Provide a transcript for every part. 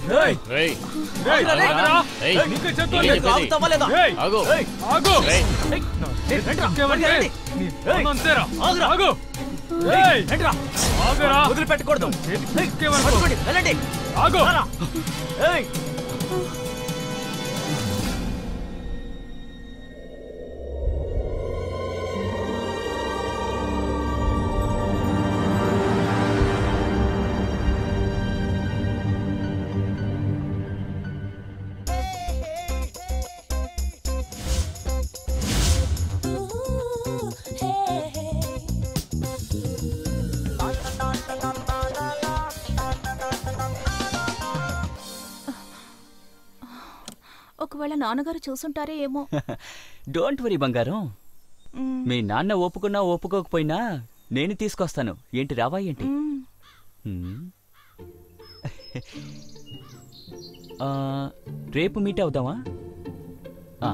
ఏయ్, రేయ్, ఏయ్, ఆగురా. ఆగురా. ఏయ్, ఏయ్, నీకే చెప్తాను. నీకే చెప్పేది. ఆగుతావా లేదా? ఏయ్, ఆగు. ఏయ్, ఆగు. రేయ్, ఏయ్, ఎక్కేవంటే రండి. నీ ఏయ్, అంతేరా. ఆగురా. ఆగు. ఏయ్, రండిరా. ఆగురా. వదిలిపెట్టకూడదు చేతికి ఎక్కేవనుకో. పట్టుకోండి వెళ్ళండి ఆగు. రారా. ఏయ్ ఒకవేళ నాన్నగారు చూసుంటారే ఏమో డోంట్ వరీ బంగారం మ్మ్. మీ నాన్న ఒప్పుకున్నా ఒప్పుకోకపోయినా నేను తీసుకొస్తాను ఏంటి రావా ఏంటి మ్మ్. హ్మ్. ఆ, రేపు మీట్ అవుదామా ఆ.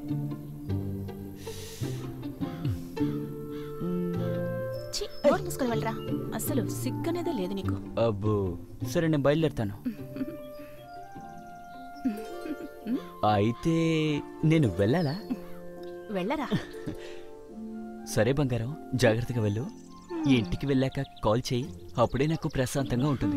ఛీ, నోరు మూసుకొని వెళ్ళరా అసలు సిగ్గనేదే లేదు నీకు అబ్బో సరే నేను బయలుదేరుతాను అయితే నేను వెళ్ళాలా వెళ్ళరా సరే బంగారం జాగ్రత్తగా వెళ్ళు ఇంటికి వెళ్ళాక కాల్ చేయి అప్పుడే నాకు ప్రశాంతంగా ఉంటుంది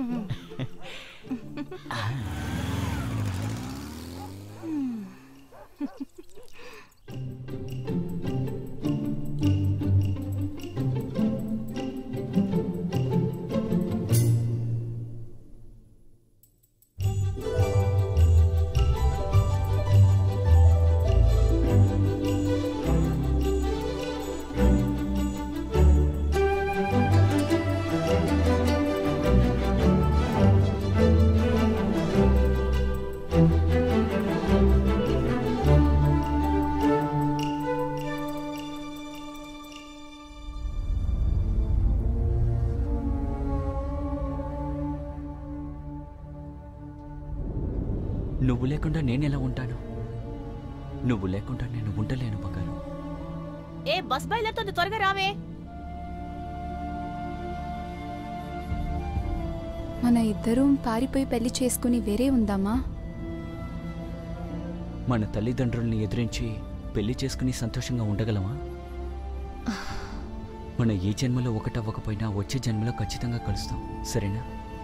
నువ్వు లేకుండా నేను ఎలా ఉంటాను నువ్వు లేకుండా నేను ఉండలేను బంగారం ఏ బస్ బయలుదేరుతుంది త్వరగా రావే మన ఇద్దరం పారిపోయి పెళ్లి చేసుకుని వేరే ఉందామా మన తల్లిదండ్రుల్ని ఎదిరించి పెళ్లి చేసుకుని సంతోషంగా ఉండగలమా మన ఈ జన్మలో ఒకటవ్వకపోయినా వచ్చే జన్మలో ఖచ్చితంగా కలుస్తాం సరేనా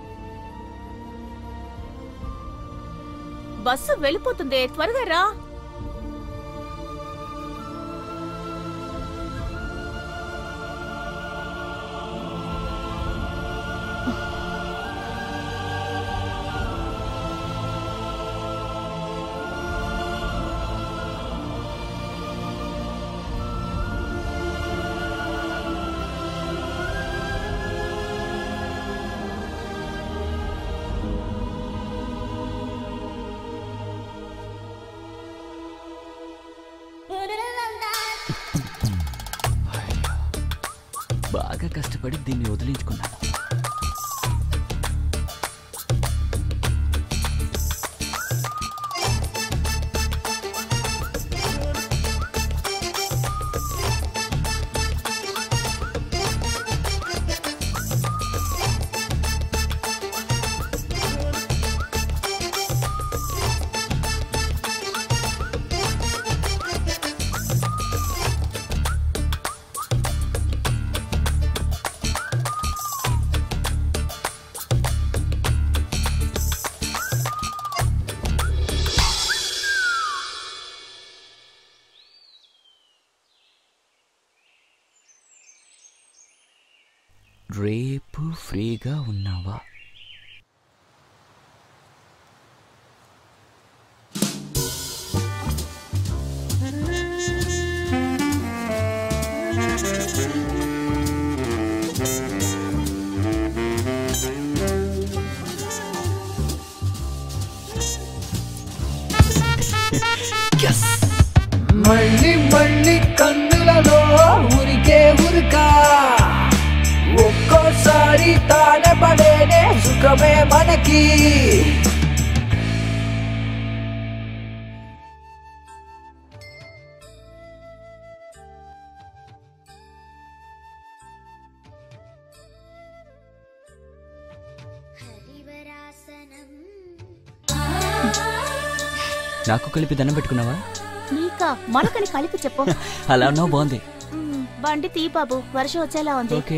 బస్సు వెళ్ళిపోతుంది త్వరగా రా బాగా కష్టపడి దీన్ని వదిలించుకున్నాను రేపు ఫ్రీగా ఉన్నావా మళ్ళీ మళ్ళీ కన్నులలో ఉరికే ఉరికా ఒక్కోసారి తానే పడేనే సుఖమే మనకి हरिवरासनम् నాకు కలిపి దండం పెట్టుకున్నావా నీకా మనకని కలిపి చెప్పు అలా ఉన్నావు బాగుంది మ్, బండి తీ బాబు వర్షం వచ్చేలా ఉంది ఓకే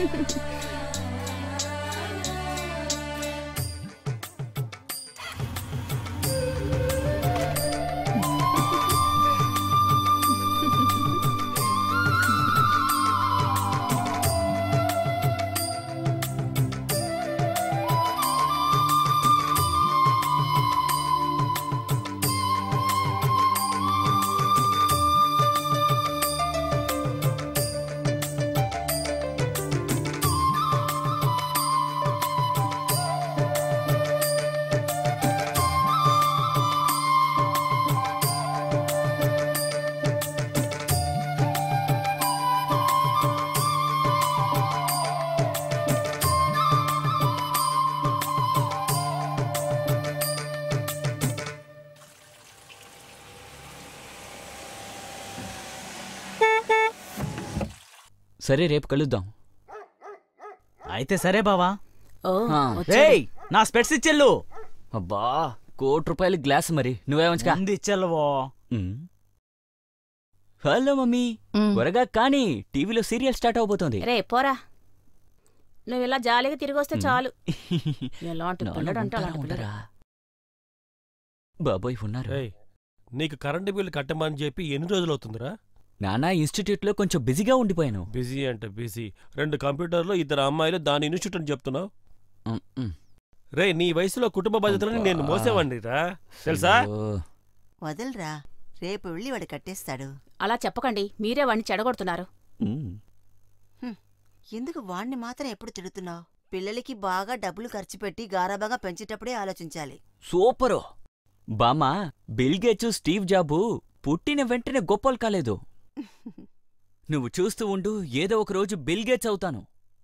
సరే రేపు కలుద్దాం అయితే సరే బావా ఓ ఆ. వచ్చాడు. రేయ్ నా స్పెట్స్ ఇచ్చెళ్ళు అబ్బా కోటి రూపాయలు గ్లాస్ మరి నువ్వే ఉంచుకా ముందు ఇచ్చెళ్ళవో ఉమ్. హలో మమ్మీ మ్. త్వరగా కానీ టీవీలో సీరియల్ స్టార్ట్ అవబోతోంది రే పోరా నువ్వు ఇలా జాలీగా తిరిగి వస్తే చాలు ఎలాంటి నాన్న పిల్లడు అంటే ఉంటారా, అలాంటి పిల్లడు. ఉండరా? బాబోయ్ ఉన్నారు ఏయ్ నీకు కరెంటు బిల్లు కట్టమని చెప్పి ఎన్ని రోజులు అవుతుందిరా నానా ఇన్స్టిట్యూట్ లో కొంచెం బిజీగా ఉండిపోయాను బిజీ అంటే బిజీ రెండు కంప్యూటర్లు ఇద్దరు అమ్మాయిలు దాని ఇన్స్టిట్యూట్ అని చెప్తున్నావు ఉమ్, ఉమ్. రే నీ వయసులో కుటుంబ బాధ్యతలని నేను అబ్బా. మోసేవాడిని రా తెలుసా అయ్యో. వదలరా రేపు వెళ్ళి వాడు కట్టేస్తాడు అలా చెప్పకండి మీరే వాడిని చెడగొడుతున్నారు ఉమ్. ఎందుకు వాణ్ణి మాత్రం ఎప్పుడు తిడుతున్నావు పిల్లలకి బాగా డబ్బులు ఖర్చు పెట్టి గారాబాగా పెంచేటప్పుడే ఆలోచించాలి సూపరు బామా బిల్ గేట్స్ స్టీవ్ జాబు పుట్టిన వెంటనే గొప్పలు కాలేదు నువ్వు చూస్తూ ఉండు ఏదో ఒక రోజు బిల్ గేట్స్ అవుతాను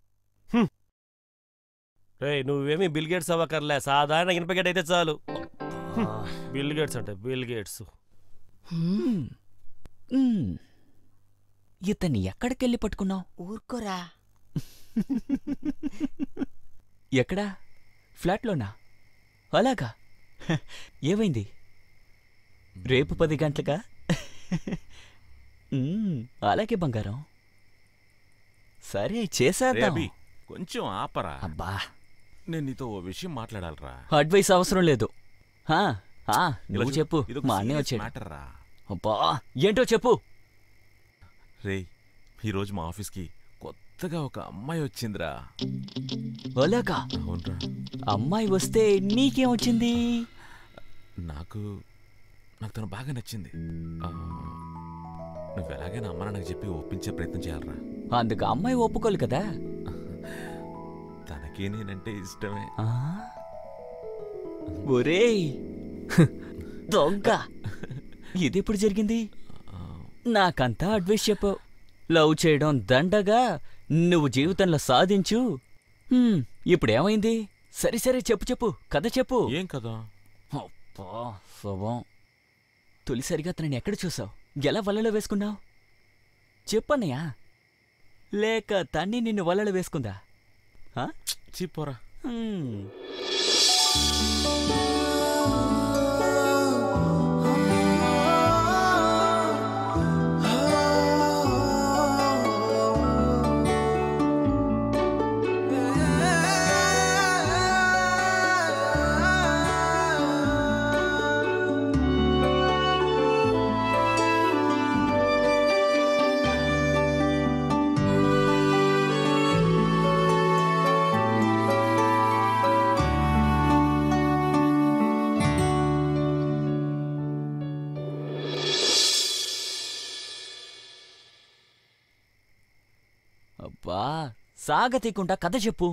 రే నువ్వేమీ బిల్ గేట్స్ అవ్వకర్లే సాధారణ ఇనుప గేట్ అయితే చాలు బిల్ గేట్స్ అంటే బిల్ గేట్స్ హ్మ్. హ్మ్. ఇతన్ని ఎక్కడికెళ్ళి పట్టుకున్నావు ఊరుకోరా ఎక్కడా ఫ్లాట్లోనా అలాగా హ, ఏమైంది రేపు పది గంటలకా హ్మ్, అలాగే బంగారం సరే చేసేద్దాం రేబీ కొంచెం ఆపరా అబ్బా నేను నీతో ఓ విషయం మాట్లాడాలరా అడ్వైస్ అవసరం లేదు హా, హా, నువ్వు ఇలా చెప్పు ఇదొక మా అన్నయ్య serious వచ్చాడు matter రా అబ్బా ఏంటో చెప్పు రేయ్ ఈరోజు మా ఆఫీస్కి కొత్తగా ఒక అమ్మాయి వచ్చిందిరా అలాగా అవునరా అమ్మాయి వస్తే నీకేం వచ్చింది నాకు నాకు తను బాగా నచ్చింది ఆ, నువ్వు ఎలాగైనా అమ్మ నాన్నకి చెప్పి ఒప్పించే ప్రయత్నం చేయాలరా అందుకు అమ్మాయి ఒప్పుకోలు కదా తనకే నేనంటే ఇష్టమే ఆ? ఒరేయ్ హ్, దొంగ ఇదెప్పుడు జరిగింది ఆ, నాకంతా అడ్వైస్ చెప్పు లవ్ చేయడం దండగా నువ్వు జీవితంలో సాధించు హ్మ్, ఇప్పుడేమైంది సరే సరే చెప్పు చెప్పు కథ చెప్పు ఏం కదా అబ్బా, శుభం తొలిసారిగా తనని ఎక్కడ చూసావు ఎలా వలలో వేసుకున్నావు చెప్పన్నయ్యా లేక తన్ని నిన్ను వలలో వేసుకుందా ఆ? చీపోరా హ్మ్. అబ్బా సాగతీకుండా కథ చెప్పు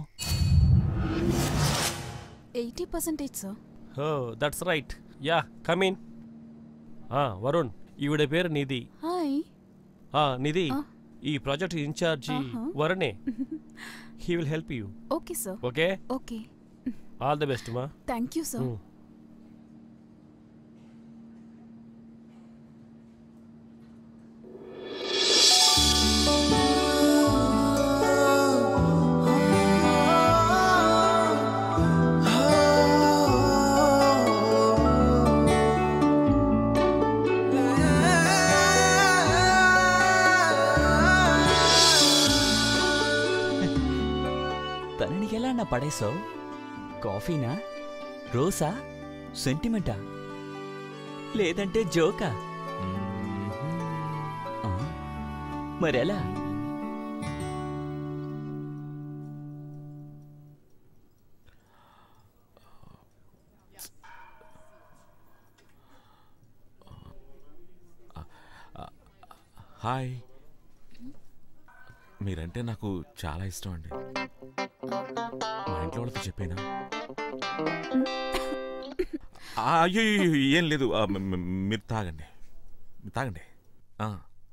eighty percentage sir oh that's right yeah come in ఈవిడ పేరు నిధి హాయ్ ఆ నిధి ఆ. ఈ ప్రాజెక్ట్ ఇన్ఛార్జి ఆహా. వరుణే he will help you okay sir okay okay all the best మా థ్యాంక్ యూ సార్ Mm. పడేసావు కాఫీనా రోసా సెంటిమెంటా లేదంటే జోకా ఆ, మరెలా హాయ్ మీరంటే నాకు చాలా ఇష్టం అండి మా ఇంట్లో వాళ్ళతో చెప్పేనా ఆ, అయ్యో అయ్యో, అయ్యో, ఏం లేదు ఆ, మ- మ- మీరు తాగండి మీరు తాగండి ఆ.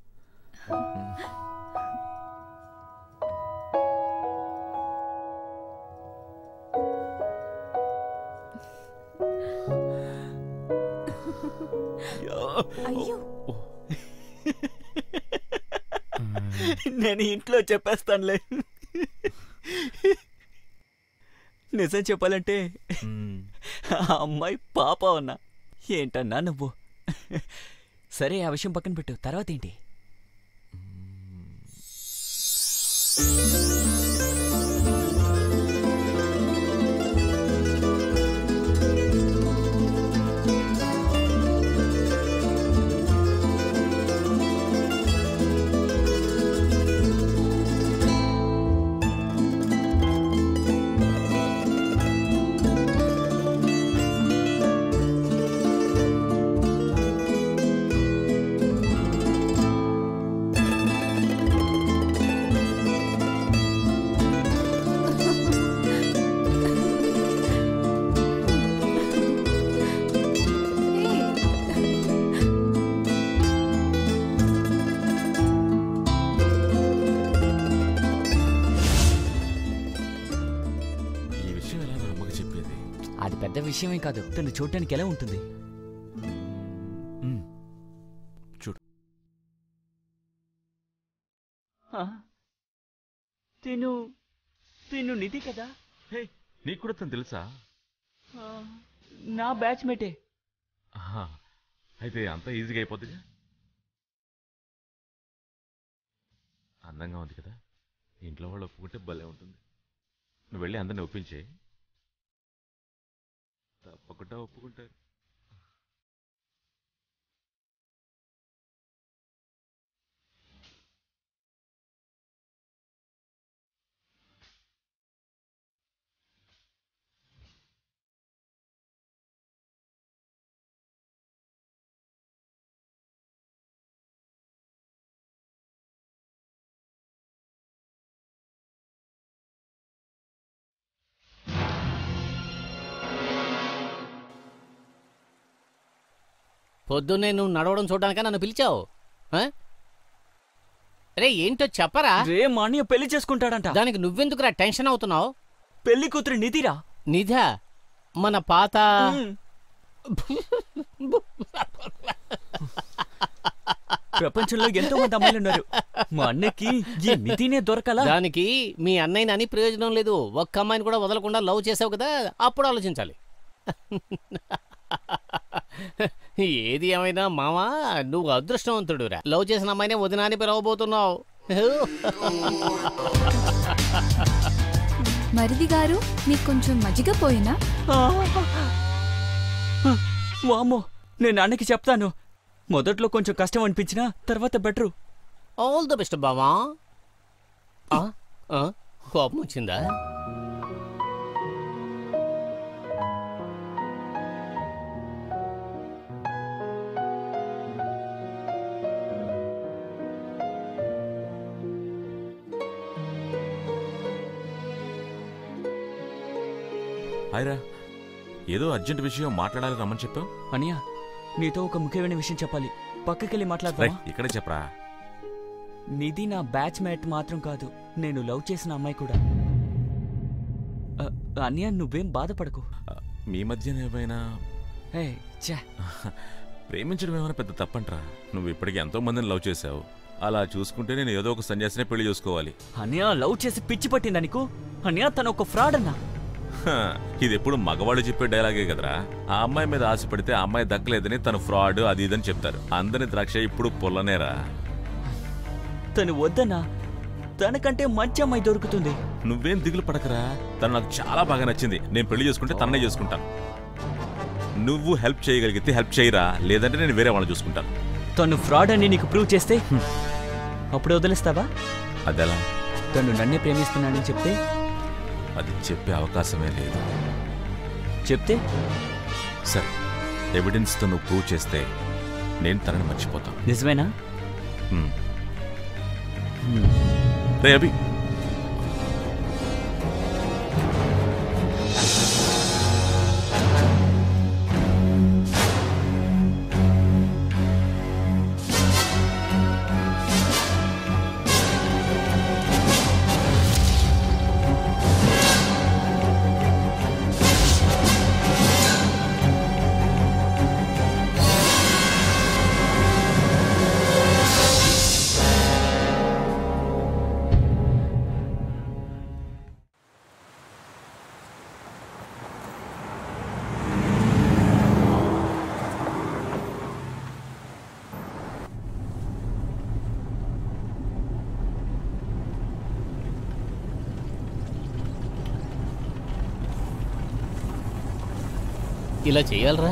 అయ్యో నేను ఇంట్లో చెప్పేస్తానులే నిజం చెప్పాలంటే మ్, ఆ అమ్మాయి పాప ఉన్నా ఏంటన్నా నువ్వు సరే ఆ విషయం పక్కన పెట్టు తర్వాత ఏంటి ఈ విషయం ఎలా నా అమ్మకి చెప్పేది అది పెద్ద విషయమే కాదు తను చూడటానికి ఎలా ఉంటుంది మ్, చూడు తిను తిను నిధి కదా హే నీకు కూడా తను తెలుసా నా బ్యాచ్మేటే ఆహా, అయితే అంత ఈజీగా అయిపోద్దిగా అందంగా ఉంది కదా ఇంట్లో వాళ్ళు ఒప్పుకుంటే భలే ఉంటుంది నువ్వు వెళ్ళి అందరిని ఒప్పించే తప్పకుండా ఒప్పుకుంటారు పొద్దున్నే నువ్వు నడవడం చూడడానిక నన్ను పిలిచావు ఆ? రే ఏంటో చెప్పరా రే మా అన్నయ్య పెళ్లి చేసుకుంటాడంట దానికి నువ్వెందుకురా టెన్షన్ అవుతున్నావు పెళ్లి కూతురు నిధిరా నిధా మన పాత మ్. ప్రపంచంలో ఎంతో మంది అమ్మాయిలు ఉన్నారు మా అన్నకి ఈ నిధినే దొరకలా దానికి మీ అన్నయ్యని అని ప్రయోజనం లేదు ఒక్క అమ్మాయిని కూడా వదలకుండా లవ్ చేసావు కదా అప్పుడు ఆలోచించాలి ఏది ఏమైనా మావా నువ్వు అదృష్టవంతుడురా లవ్ చేసిన అమ్మాయినే వదినాని పిలవబోతున్నావు మరిది గారు మీకు కొంచెం మజ్జిగ పోయినా వామ్మో నేను నాన్నకి చెప్తాను మొదట్లో కొంచెం కష్టం అనిపించినా తర్వాత బెటరు ఆల్ ద బెస్ట్ బావా ఆ? ఆ? కోపం వచ్చిందా హాయ్రా ఏదో అర్జెంట్ విషయం మాట్లాడాలి రమ్మని చెప్పావు అనియా నీతో ఒక ముఖ్యమైన విషయం చెప్పాలి పక్కకెళ్ళి రైట్ మాట్లాడతావా ఇక్కడే చెప్పరా నిధి నా బ్యాచ్ మేట్ మాత్రం కాదు నేను లవ్ చేసిన అమ్మాయి కూడా అ, అనియా నువ్వేం బాధపడకు ఆ, మీ మధ్యన ఏమైనా హే ఛా ప్రేమించడం ఏమైనా పెద్ద తప్పంట్రా నువ్వు ఇప్పటికి ఎంతో మందిని లవ్ చేశావు అలా చూసుకుంటే నేను ఏదో ఒక సన్యాసినే పెళ్లి చేసుకోవాలి అనియా లవ్ చేసి పిచ్చి పట్టిందా నీకు అనియా తను ఒక ఫ్రాడ్ అన్నా హ, ఇది ఎప్పుడు మగవాళ్ళు చెప్పే డైలాగే కదరా ఆ అమ్మాయి మీద ఆశ పడితే ఆ అమ్మాయి దక్కలేదని తను ఫ్రాడ్ అది ఇదని చెప్తారు అందరి ద్రాక్ష ఇప్పుడు పొల్లనేరా తను వద్దన్నా తనకంటే మంచి అమ్మాయి దొరుకుతుంది నువ్వేం దిగులు పడకరా తను నాకు చాలా బాగా నచ్చింది నేను పెళ్లి చేసుకుంటే తన్నే చేసుకుంటాను నువ్వు హెల్ప్ చేయగలిగితే హెల్ప్ చేయరా లేదంటే నేను వేరే వాళ్ళని చూసుకుంటాను తను ఫ్రాడ్ అని నీకు ప్రూవ్ చేస్తే హ్మ్, అప్పుడు వదిలేస్తావా అదెలా తను నన్నే ప్రేమిస్తున్నానని చెప్తే అది చెప్పే అవకాశమే లేదు చెప్తే సరే ఎవిడెన్స్తో నువ్వు ప్రూవ్ చేస్తే నేను తనని మర్చిపోతాను నిజమేనా హ్మ్. హ్మ్. రే అభి ఇలా చేయాలరా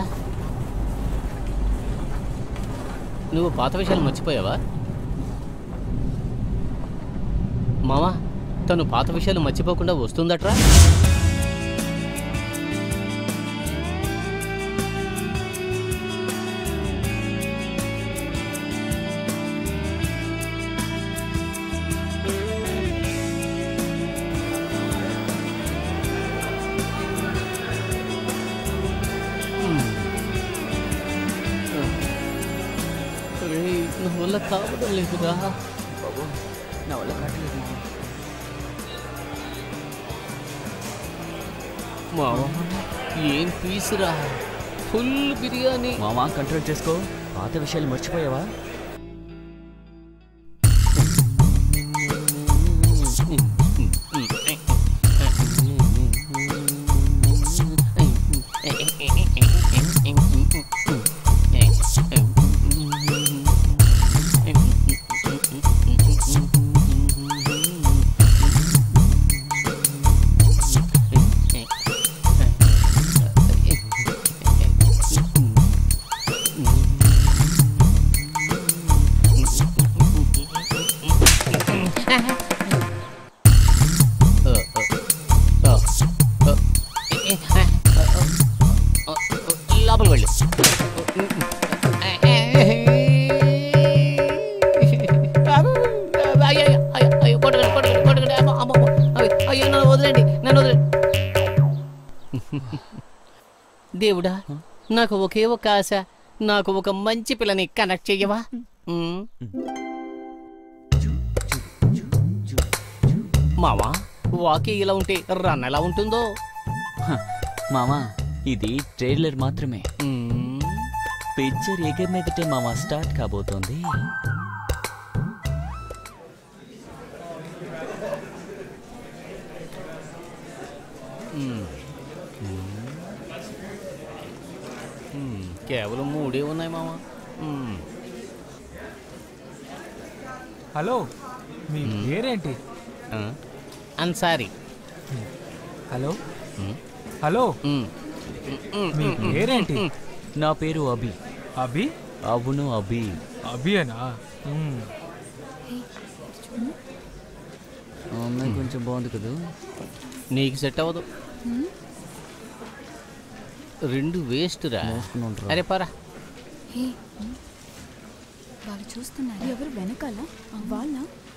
నువ్వు పాత విషయాలు మర్చిపోయావా మావా తను పాత విషయాలు మర్చిపోకుండా వస్తుందట్రా రేయ్, నా వల్ల కావడం లేదురా నా వల్ల కావట్లేదు మావా ఏం పీసురా ఫుల్ బిర్యానీ మామా కంట్రోల్ చేసుకో పాత విషయాలు మర్చిపోయావా లోపలికి వెళ్ళు అయ్యో అయ్యో అయ్యో కొట్టకండి కొట్టకండి కొట్టకండి అమ్మో అమ్మో అయ్యో, అయ్యో నన్ను వదిలేండి నన్ను వదిలేండి దేవుడా నాకు ఒకే ఒక ఆశ నాకు ఒక మంచి పిల్లని కనెక్ట్ చెయ్యవా ఉమ్. మావా వాకి ఇలా ఉంటే రన్ ఎలా ఉంటుందో మామా ఇది ట్రైలర్ మాత్రమే ఉమ్. పిక్చర్ ఎగ మీదటే మామా స్టార్ట్ కాబోతోంది ఉమ్, కేవలం మూడే ఉన్నాయి మామ ఉమ్. హలో మీ పేరేంటి ఆ, Ansari hello um. Hello um. Um, మీ ఉమ్, ఉమ్, పేరేంటి ఉమ్. నా పేరు అభి అభి అవును అభి అభియేనా మ్మ్. ఆ అమ్మాయి కొంచెం బాగుంది కదా నీకు సెట్ అవ్వదు రెండు వేస్ట్ రా మోసుకున్నాను రా. అరే పరా హే వాళ్ళు చూస్తున్నారు ఎవరు వెనకాల వాళ్ళ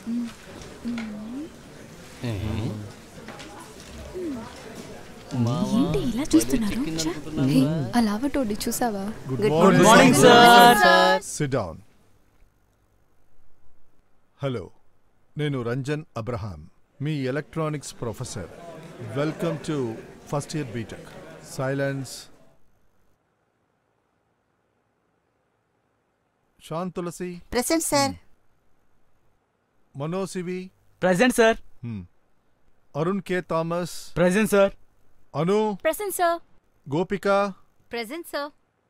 ఏంటి ఇలా చూస్తున్నారు హే, ఆ లావటోడి చూసావా good morning sir sit down hello నేను రంజన్ అబ్రహాం మీ electronics professor welcome to first year BTech silence Shanth Tulasi present sir Manosivi present sir hmm. Arun K Thomas present sir Anu present sir Gopika present sir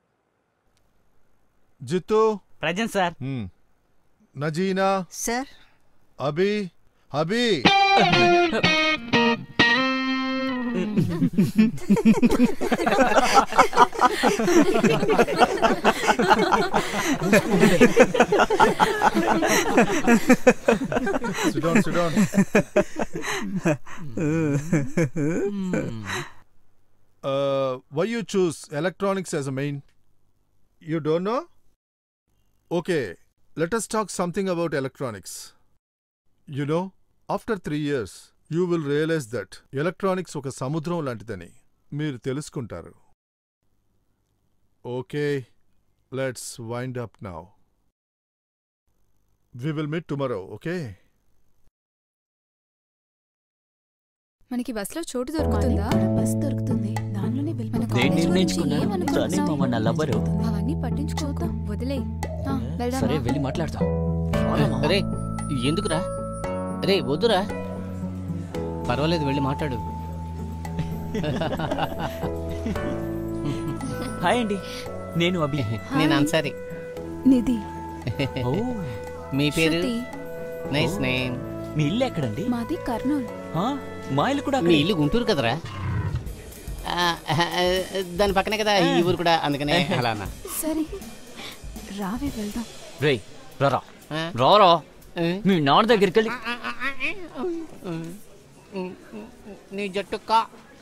Jitu present sir hmm. Nazeena sir Abhi Abhi sit down, sit down. uh, why you choose electronics as a main? You don't know? Okay, let us talk something about electronics. You know, after three years, you will realize that electronics ఒక సముద్రం లాంటిదని మీరు తెలుసుకుంటారు okay let's wind up now we will meet tomorrow okay మనకి బస్సులో చోటు దొరుకుతుందా bus దొరుకుతుంది దానిలోనే వెళ్ళి మన నేను కాలేజ్ గురించి నిర్ణయించుకున్నాను ఏమనుకుంటున్నావు? తనే మామ నా లవ్వరు అవన్నీ పట్టించుకోకు వదిలే వెళ్దామా సరే వెళ్ళి మాట్లాడతాం రే ఎందుకురా రే వద్దురా పర్వాలేదు వెళ్ళి మాట్లాడు హాయ్ అండి నేను అభి నేను అన్సారీ నిధి ఓ మీ పేరు శృతి. నైస్ నేమ్ మీ ఇల్లు ఎక్కడండి మాది కర్నూలు ఆ, మా ఇల్లు కూడా మీ అక్కడే. ఇల్లు గుంటూరు కదరా ఆ, ఆ, దాని పక్కనే కదా ఈ ఊరు కూడా అందుకనే అలా అన్నా సరే రావే వెళ్దాం రేయ్ రారా ఆ? రారా ఆ? మీ నాన్న దగ్గరికి వెళ్ళి నీ జట్టు కా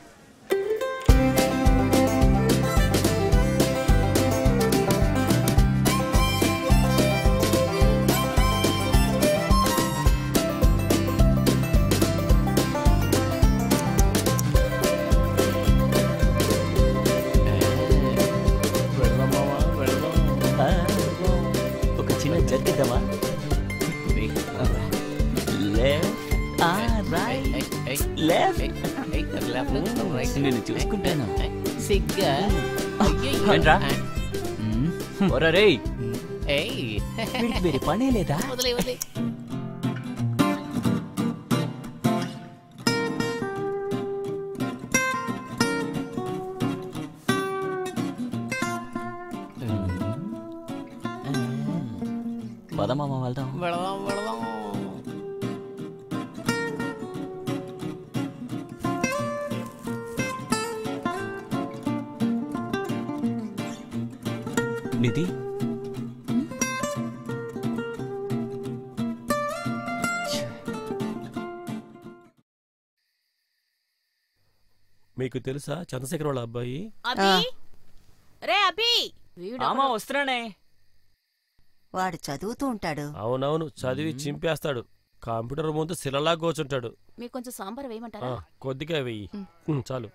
ఆ, ఒక చిన్న జరిగిద్దామా లెఫ్ట్ ఆ రైట్ లెఫ్ట్ నేను చూసుకుంటాను సిగ్గా ఏంట్రా? ఒరే రేయ్ ఏయ్ వీడికి వేరే పనే లేదా వదిలే వదిలే పదమామ వెళ్దాం వెళదాం వెళదాం నిధి మీకు తెలుసా చంద్రశేఖర్ వాళ్ళ అబ్బాయి అభి రే అభి ఆమా వస్తున్నానే వాడు చదువుతూ ఉంటాడు అవునవును చదివి చింపేస్తాడు కంప్యూటర్ ముందు శిలలా కూర్చుంటాడు మీకు కొంచెం సాంబార్ ఆ, వేయమంటారా కొద్దిగా వెయ్యి ఉమ్, చాలు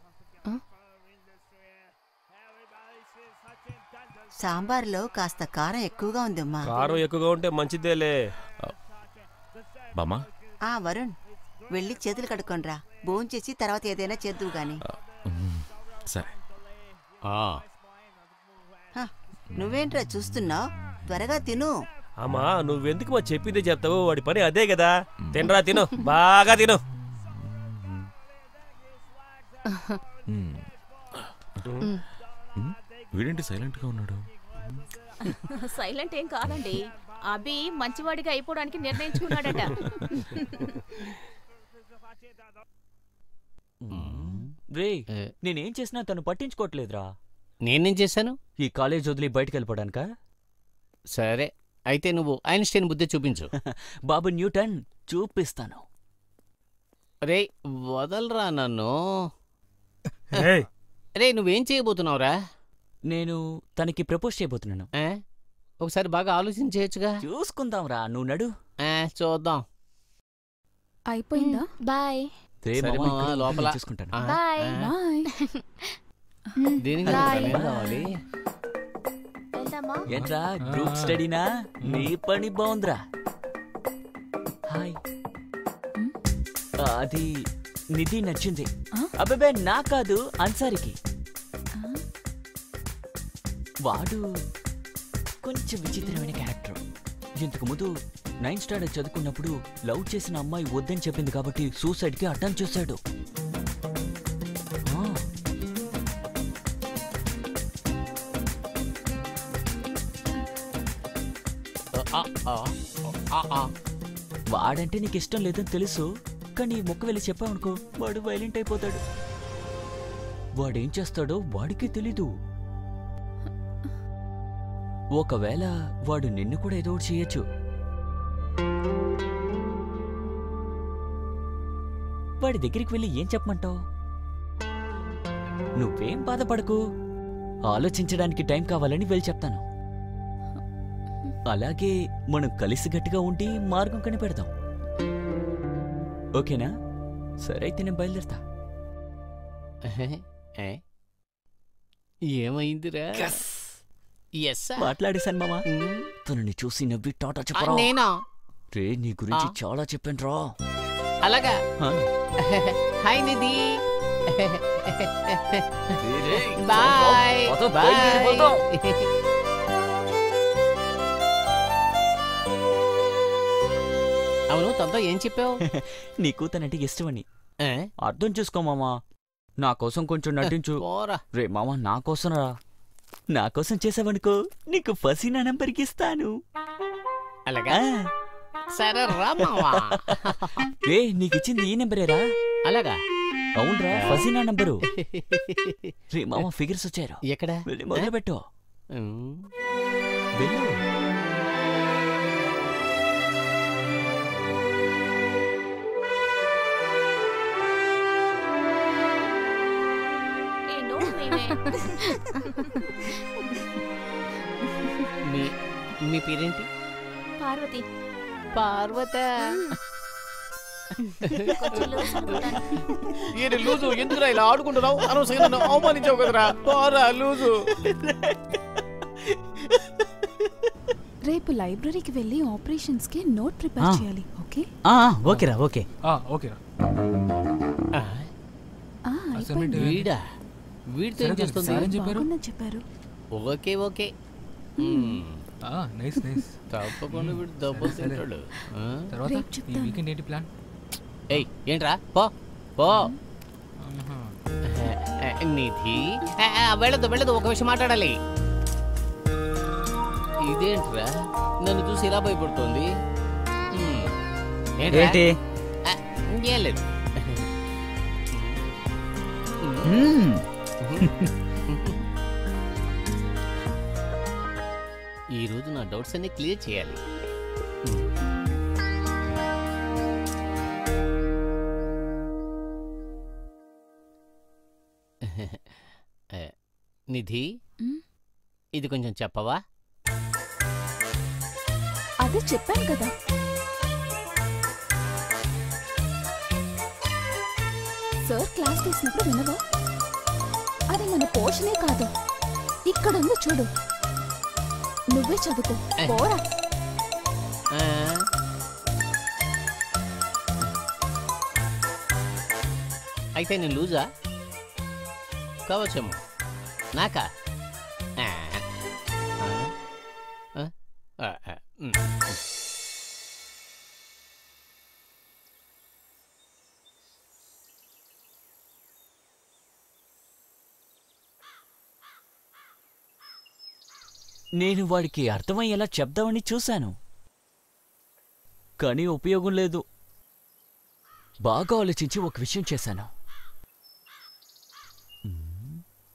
సాంబార్లో కాస్త కారం ఎక్కువగా ఉందమ్మా కారం ఎక్కువగా ఉంటే మంచిదేలే బామ్మా ఆ వరుణ్ వెళ్ళి చేతులు కడుక్కొనిరా భోంచేసి తర్వాత ఏదైనా చేద్దువు గాని సరే హ, నువ్వేంట్రా చూస్తున్నావు త్వరగా తిను అమ్మా నువ్వెందుకు మా చెప్పిందే చెప్తావు వాడి పని అదే కదా తినరా తిను బాగా తిను మ్మ్. మ్మ్. వీడేంటి సైలెంట్ గా ఉన్నాడు సైలెంట్ ఏం కాదండి అభి మంచివాడిగా అయిపోవడానికి నిర్ణయించుకున్నాడట రే నేనేం చేసినా తను పట్టించుకోవట్లేదురా నేనేం చేశాను ఈ కాలేజ్ వదిలి బయటికి వెళ్ళిపోవడానికా సరే అయితే నువ్వు ఐన్స్టైన్ బుద్ధి చూపించు బాబు న్యూటన్ చూపిస్తాను రే వదలరా నన్ను ఏయ్, రే నువ్వేం చేయబోతున్నావురా నేను తనకి ప్రపోజ్ చేయబోతున్నాను ఆ? ఒకసారి బాగా ఆలోచించేయచ్చుగా చూసుకుందాం రా నువ్వు నడు ఆ, చూద్దాం అయిపోయిందా బాయ్ రే సరే మామ, మామ, ఇక్కడ లోపల. నేను చూసుకుంటాను ఆ, బాయ్. ఆ. బాయ్ దీనికి బాయ్. ఏం కావాలి వెళ్దామా ఏంట్రా గ్రూప్ స్టడీనా నీ పని బాగుందిరా హాయ్ ఆ, అది నిధి నచ్చింది ఆ? అబ్బాబే నా కాదు అన్సారికి వాడు కొంచెం విచిత్రమైన క్యారెక్టర్ ఇంతకు ముందు నైన్ స్టాండర్డ్ చదువుకున్నప్పుడు లవ్ చేసిన అమ్మాయి వద్దని చెప్పింది కాబట్టి సూసైడ్ కి అటెంప్ట్ చేశాడు ఆ, ఆ, ఆ, ఆ, ఆ. వాడంటే నీకు ఇష్టం లేదని తెలుసు కానీ ఈ మొక్క వెళ్ళి చెప్పావనుకో వాడు వైలెంట్ అయిపోతాడు వాడేం చేస్తాడో వాడికే తెలీదు ఒకవేళ వాడు నిన్ను కూడా ఏదో ఒకటి చేయొచ్చు వాడి దగ్గరికి వెళ్ళి ఏం చెప్పమంటావు నువ్వేం బాధపడకు ఆలోచించడానికి టైం కావాలని వెళ్ళి చెప్తాను అలాగే మనం కలిసిగట్టుగా ఉండి మార్గం కనిపెడదాం ఓకేనా సరే అయితే నేను బయలుదేరతా ఏ? ఏమైందిరా ఎస్ మాట్లాడేశాను మామా తనని చూసి నవ్వి టాటా చెప్పరా నేనా రే నీ గురించి ఆ. చాలా చెప్పాను రా అలాగా హాయ్ నిధి బాయ్ పద, బయలుదేరిపోదాం. అవును తనతో ఏం చెప్పావు నీకు తనంటే ఇష్టమని ఏ? అర్థం చేసుకో మామా నా కోసం కొంచెం నటించు పోరా రే మామా నా కోసం రా నా కోసం చేసావనుకో నీకు ఫసీనా నంబర్కి ఇస్తాను అలాగా ఆ. సరే రా మావా రే నీకిచ్చింది ఈ నెంబరేరా అలాగా అవునరా ఫసీనా నంబరు రే మామ ఫిగర్స్ వచ్చారు ఎక్కడ వెళ్ళి మొదలు పెట్టు ఉమ్. వెళ్ళు ఏ, నువ్వు మేమే. మీ మీ పేరేంటి పార్వతి పార్వత కొంచెం లూజ్ అనుకుంటాను. ఏంటి లూజు ఎందుకురా ఇలా ఆడుకుంటున్నావు అనవసరంగా నన్ను అవమానించావు కదరా పోరా లూజు రేపు లైబ్రరీకి వెళ్ళి ఆపరేషన్స్ కి నోట్ ప్రిపేర్ ఆ. చేయాలి ఓకే ఆ, ఓకేరా ఓకే ఓకే ఆ, అయిపోయింది. వీడా వీడితో ఏం చేస్తుంది బాగుందని చెప్పారు okay okay hmm. Nice nice తప్పకుండా వీడు దెబ్బలు తింటాడు ఆ? తర్వాత రేపు ఈ చెప్తాను. వీకెండ్ ఏంటి ప్లాన్ ఏయ్ ఏంట్రా పో పో నిధి ఆ, ఆ, వెళ్ళదు వెళ్ళదు ఒక విషయం మాట్లాడాలి ఇదేంట్రా నన్ను చూసి ఇలా భయపడుతోంది మ్మ్. ఏంట్రా? ఏంటి ఆ, ఏం లేదు మ్మ్. ఈ రోజు నా డౌట్స్ అన్ని క్లియర్ చేయాలి ఆ, నిధి మ్? ఇది కొంచెం చెప్పవా అదే చెప్పాను కదా సార్ క్లాస్ తీసినప్పుడు వినవా అది మన పోషనే కాదు ఇక్కడ ఉంది చూడు నువ్వే చదువుకో పోరా ఆ? అయితే నేను లూజా కావచ్చేమో నాకా ఆ. ఆ? ఆ, ఆ, మ్. నేను వాడికి అర్థమయ్యేలా చెప్దామని చూశాను కానీ ఉపయోగం లేదు బాగా ఆలోచించి ఒక విషయం చేశాను మ్మ్.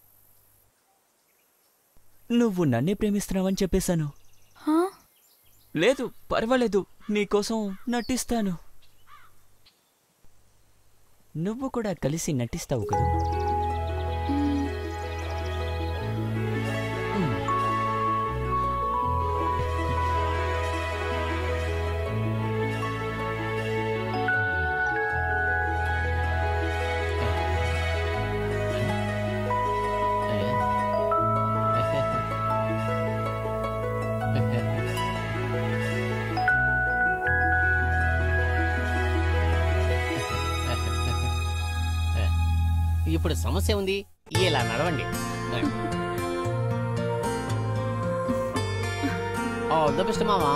నువ్వు నన్నే ప్రేమిస్తున్నావని చెప్పేశాను హా? లేదు పర్వాలేదు నీకోసం నటిస్తాను నువ్వు కూడా కలిసి నటిస్తావు కదూ మ్మ్. ఇప్పుడు సమస్య ఉంది ఇలా నడవండి ఆల్ ద బెస్ట్ మామా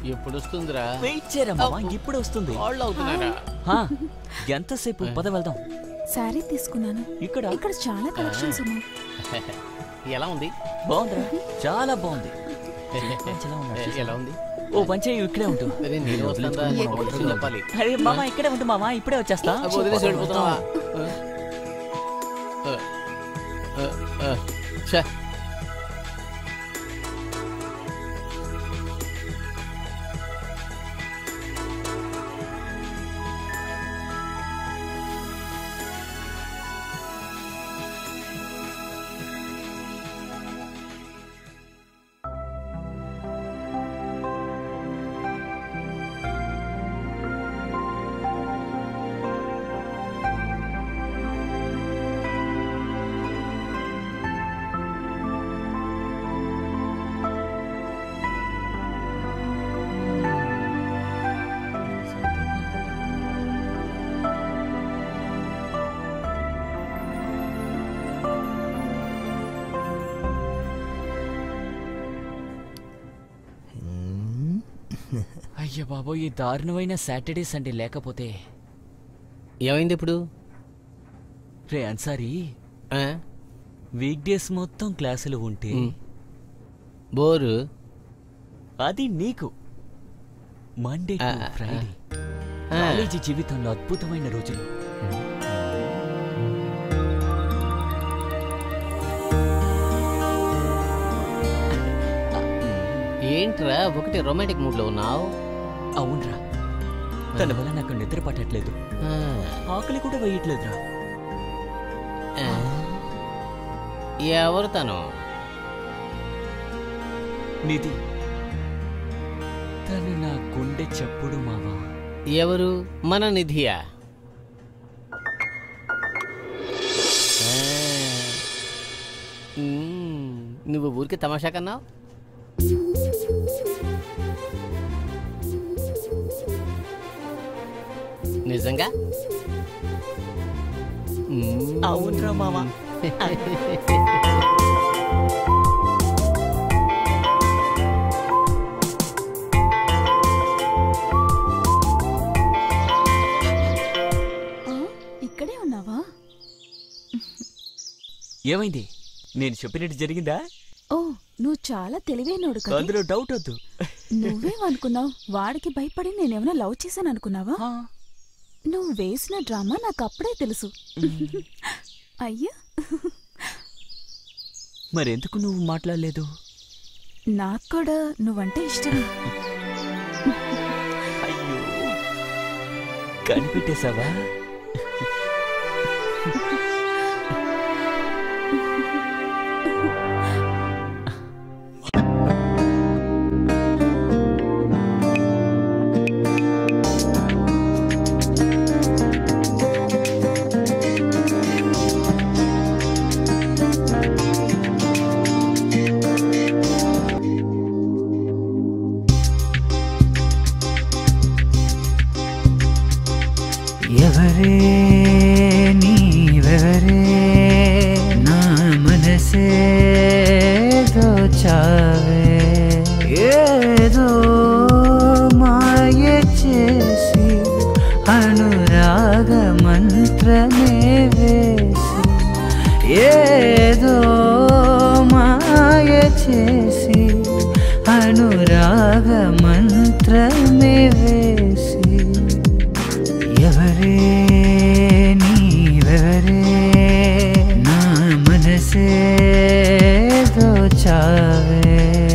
ఎప్పుడు వస్తుందిరా వెయిట్ చేయరా మామ ఇప్పుడు వస్తుంది వాళ్ళు అవుతున్నారా హా, ఎంతసేపు పద వెళ్దాం శారీ తీసుకున్నాను ఇక్కడ ఇక్కడ చాలా కలెక్షన్స్ ఉన్నాయి ఎలా ఉంది బాగుందిరా చాలా బాగుంది ఎలా ఉన్నాడు చూసావా? ఎలా ఉంది ఓ పంచే ఇక్కడే ఉంటూ అరే నేను వస్తాను రా, నీకు ఒక విషయం చెప్పాలి అరే మామ ఇక్కడే ఉంటు మామ ఇప్పుడే వచ్చేస్తా అబ్బో, వదిలేసి వెళ్ళిపోతున్నావా ఆ, ఆ, ఆ, ఛే. అయ్య బాబో ఈ దారుణమైన సాటర్డే సండే లేకపోతే ఏమైంది ఇప్పుడు రే అన్సారీ ఆ? వీక్ డేస్ మొత్తం క్లాసులు ఉంటే ఉమ్. బోరు అది నీకు మండే టు ఆ, ఆ, ఫ్రైడే ఆ. కాలేజీ జీవితంలో అద్భుతమైన రోజులు ఏంట్రా ఒకటి రొమాంటిక్ మూడ్ లో ఉన్నావు అవునరా తన వల్ల నాకు నిద్ర పట్టట్లేదు ఆకలి కూడా వేయట్లేదురా ఎవరు తను నిధి తను నా గుండె చప్పుడు మావా ఎవరు మన నిధియా ఆ. మ్మ్. నువ్వు ఊరికి తమాషా కన్నావు నిజంగా మ్మ్. అవునరా మావా ఆ, ఇక్కడే ఉన్నావా ఏమైంది నేను చెప్పినట్టు జరిగిందా ఓ నువ్వు చాలా తెలివైనోడు కదా అందులో డౌట్ వద్దు నువ్వేమనుకున్నావు వాడికి భయపడి నేనేమైనా లవ్ చేశాను అనుకున్నావా నువ్వు వేసిన డ్రామా నాకు అప్పుడే తెలుసు అయ్యా మరెందుకు నువ్వు మాట్లాడలేదు నాకు కూడా నువ్వంటే ఇష్టం అయ్యో కనిపెట్టేశావా ఎవరే నీవెవరే నా మనసే దోచావే ఏదో మాయ చేసి అనురాగ మంత్రమే వేసి ఏదో మాయ చేసి అనురాగ మంత్రమే వేసి ఎవరే నీవెవరే నా మనసే దోచావే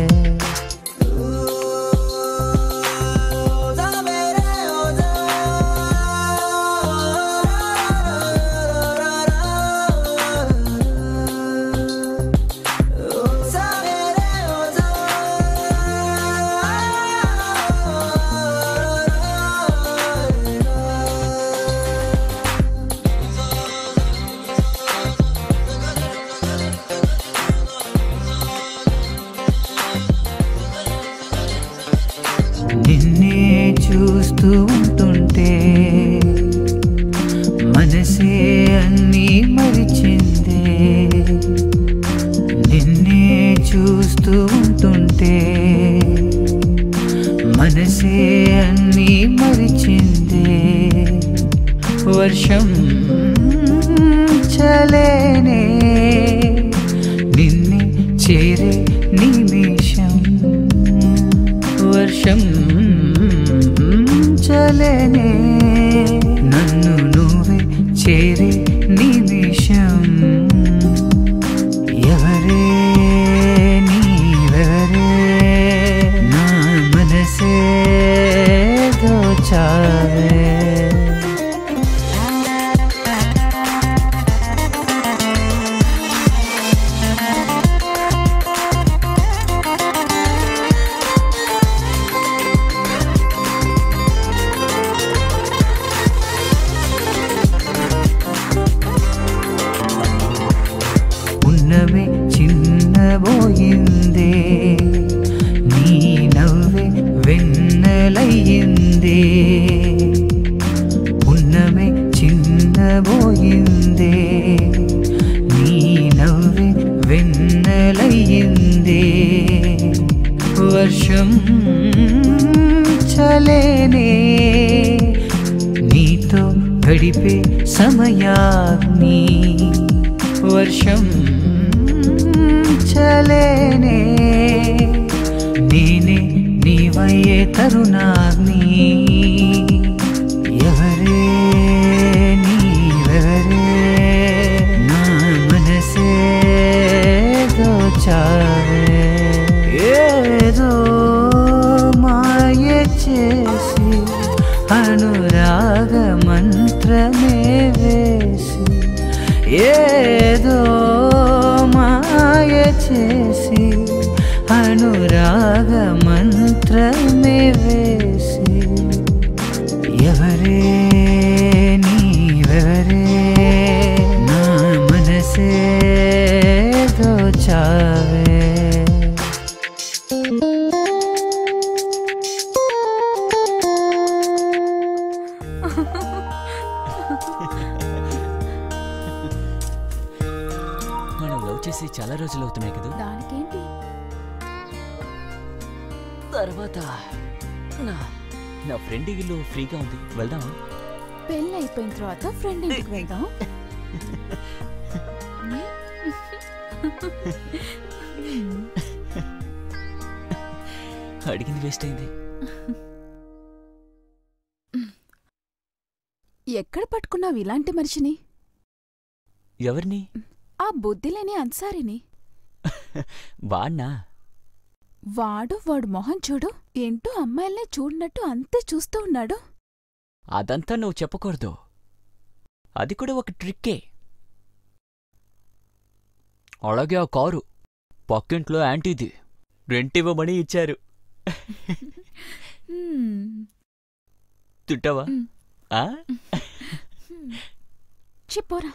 నిన్నే చూస్తూ ఉంటుంటే మనసే అన్నీ మరిచిందే నిన్నే చూస్తూ ఉంటుంటే మనసే అన్నీ మరిచిందే వర్షం చలేనే నిన్నే చేరే నిమిషం వర్షం చలేనే నన్ను నువ్వే చేరే నిమిషం ఎవరే నీవెవరే నా మనసే దోచావే ఉన్నవే చిన్నబోయిందే నీ నవ్వే వెన్నెలయ్యిందే ఉన్నవే చిన్నబోయిందే నీ నవ్వే వెన్నెలయ్యిందే వర్షం చలేనే నీతో గడిపే సమయాగ్ని వర్షం చలేనే నేనే నీవయ్యే తరుణాగ్ని ఎవరే నీవెవరే నా మనసే దోచావే ఏదో మాయ చేసి అనురాగ మంత్రమే వేసి ఏదో మాయ చేసి అనురాగ మంత్రమే వేసి ఎవరే నీవెవరే నా మనసే దోచావే మనం లవ్ చేసి చాలా రోజులు అవుతున్నాయి కదా దానికేంటి తర్వాత నా నా ఫ్రెండ్ ఇల్లు ఫ్రీగా ఉంది వెళ్దామా పెళ్ళి అయిపోయిన తర్వాత ఫ్రెండ్ ఇంటికి వెళ్దాం అడిగింది వేస్ట్ అయింది ఎక్కడ పట్టుకున్నావు ఇలాంటి మనిషిని ఎవరిని ఆ బుద్ధి లేని అన్సారిని వాణ్ణా వాడు వాడు మొహం చూడు ఏంటో అమ్మాయిల్ని చూడనట్టు అంతే చూస్తూ ఉన్నాడు అదంతా నువ్వు చెప్పకూడదు అది కూడా ఒక ట్రిక్కే అలాగే ఆ కారు పక్కింట్లో యాంటీది రెంట్ ఇవ్వమని ఇచ్చారు హ్మ్. తింటావా ఆ? చెప్పోరా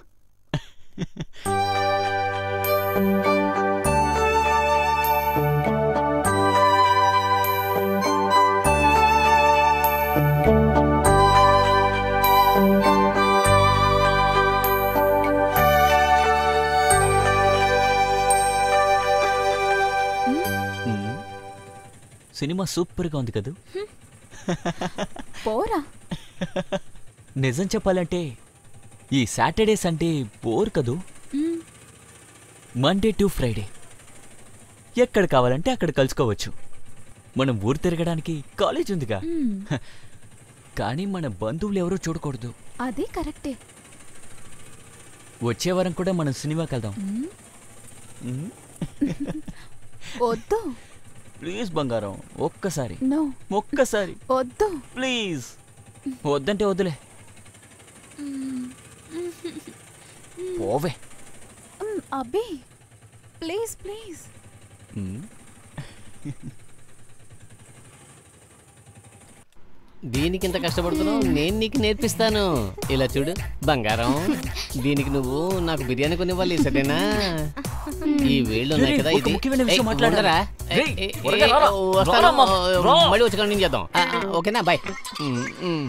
మ్మ్. సినిమా సూపర్గా ఉంది కదూ పోరా నిజం చెప్పాలంటే ఈ సాటర్డే సండే బోర్ కదూ మ్మ్. మండే టు ఫ్రైడే ఎక్కడ కావాలంటే అక్కడ కలుసుకోవచ్చు మనం ఊరు తిరగడానికి కాలేజ్ ఉందిగా మ్మ్. కానీ మన బంధువులు ఎవరూ చూడకూడదు అది కరెక్టే వచ్చే వారం కూడా మనం సినిమాకి వెళ్దాం మ్మ్. మ్మ్? వద్దు ప్లీజ్ బంగారం ఒక్కసారి నో ఒక్కసారి వద్దు ప్లీజ్ వద్దంటే వద్దులే పోవే మ్, అబ్బి ప్లీజ్ ప్లీజ్ మ్మ్. దీనికి ఇంత కష్టపడుతున్నావు నేను నీకు నేర్పిస్తాను ఇలా చూడు బంగారం దీనికి నువ్వు నాకు బిర్యానీ కొనివ్వాలి సరేనా ఈ వేళ్ళు ఉన్నాయి కదా ఒక ఇది ముఖ్యమైన విషయం ఏయ్, మాట్లాడాలి. ఉండరా? రేయ్, ఏయ్, త్వరగా ఏయ్, రారా. వస్తాను. రారమ్మా, రా. మళ్ళీ వచ్చి కంటిన్యూ చేద్దాం ఆ, ఆ, ఓకేనా బాయ్ ఉమ్, ఉమ్.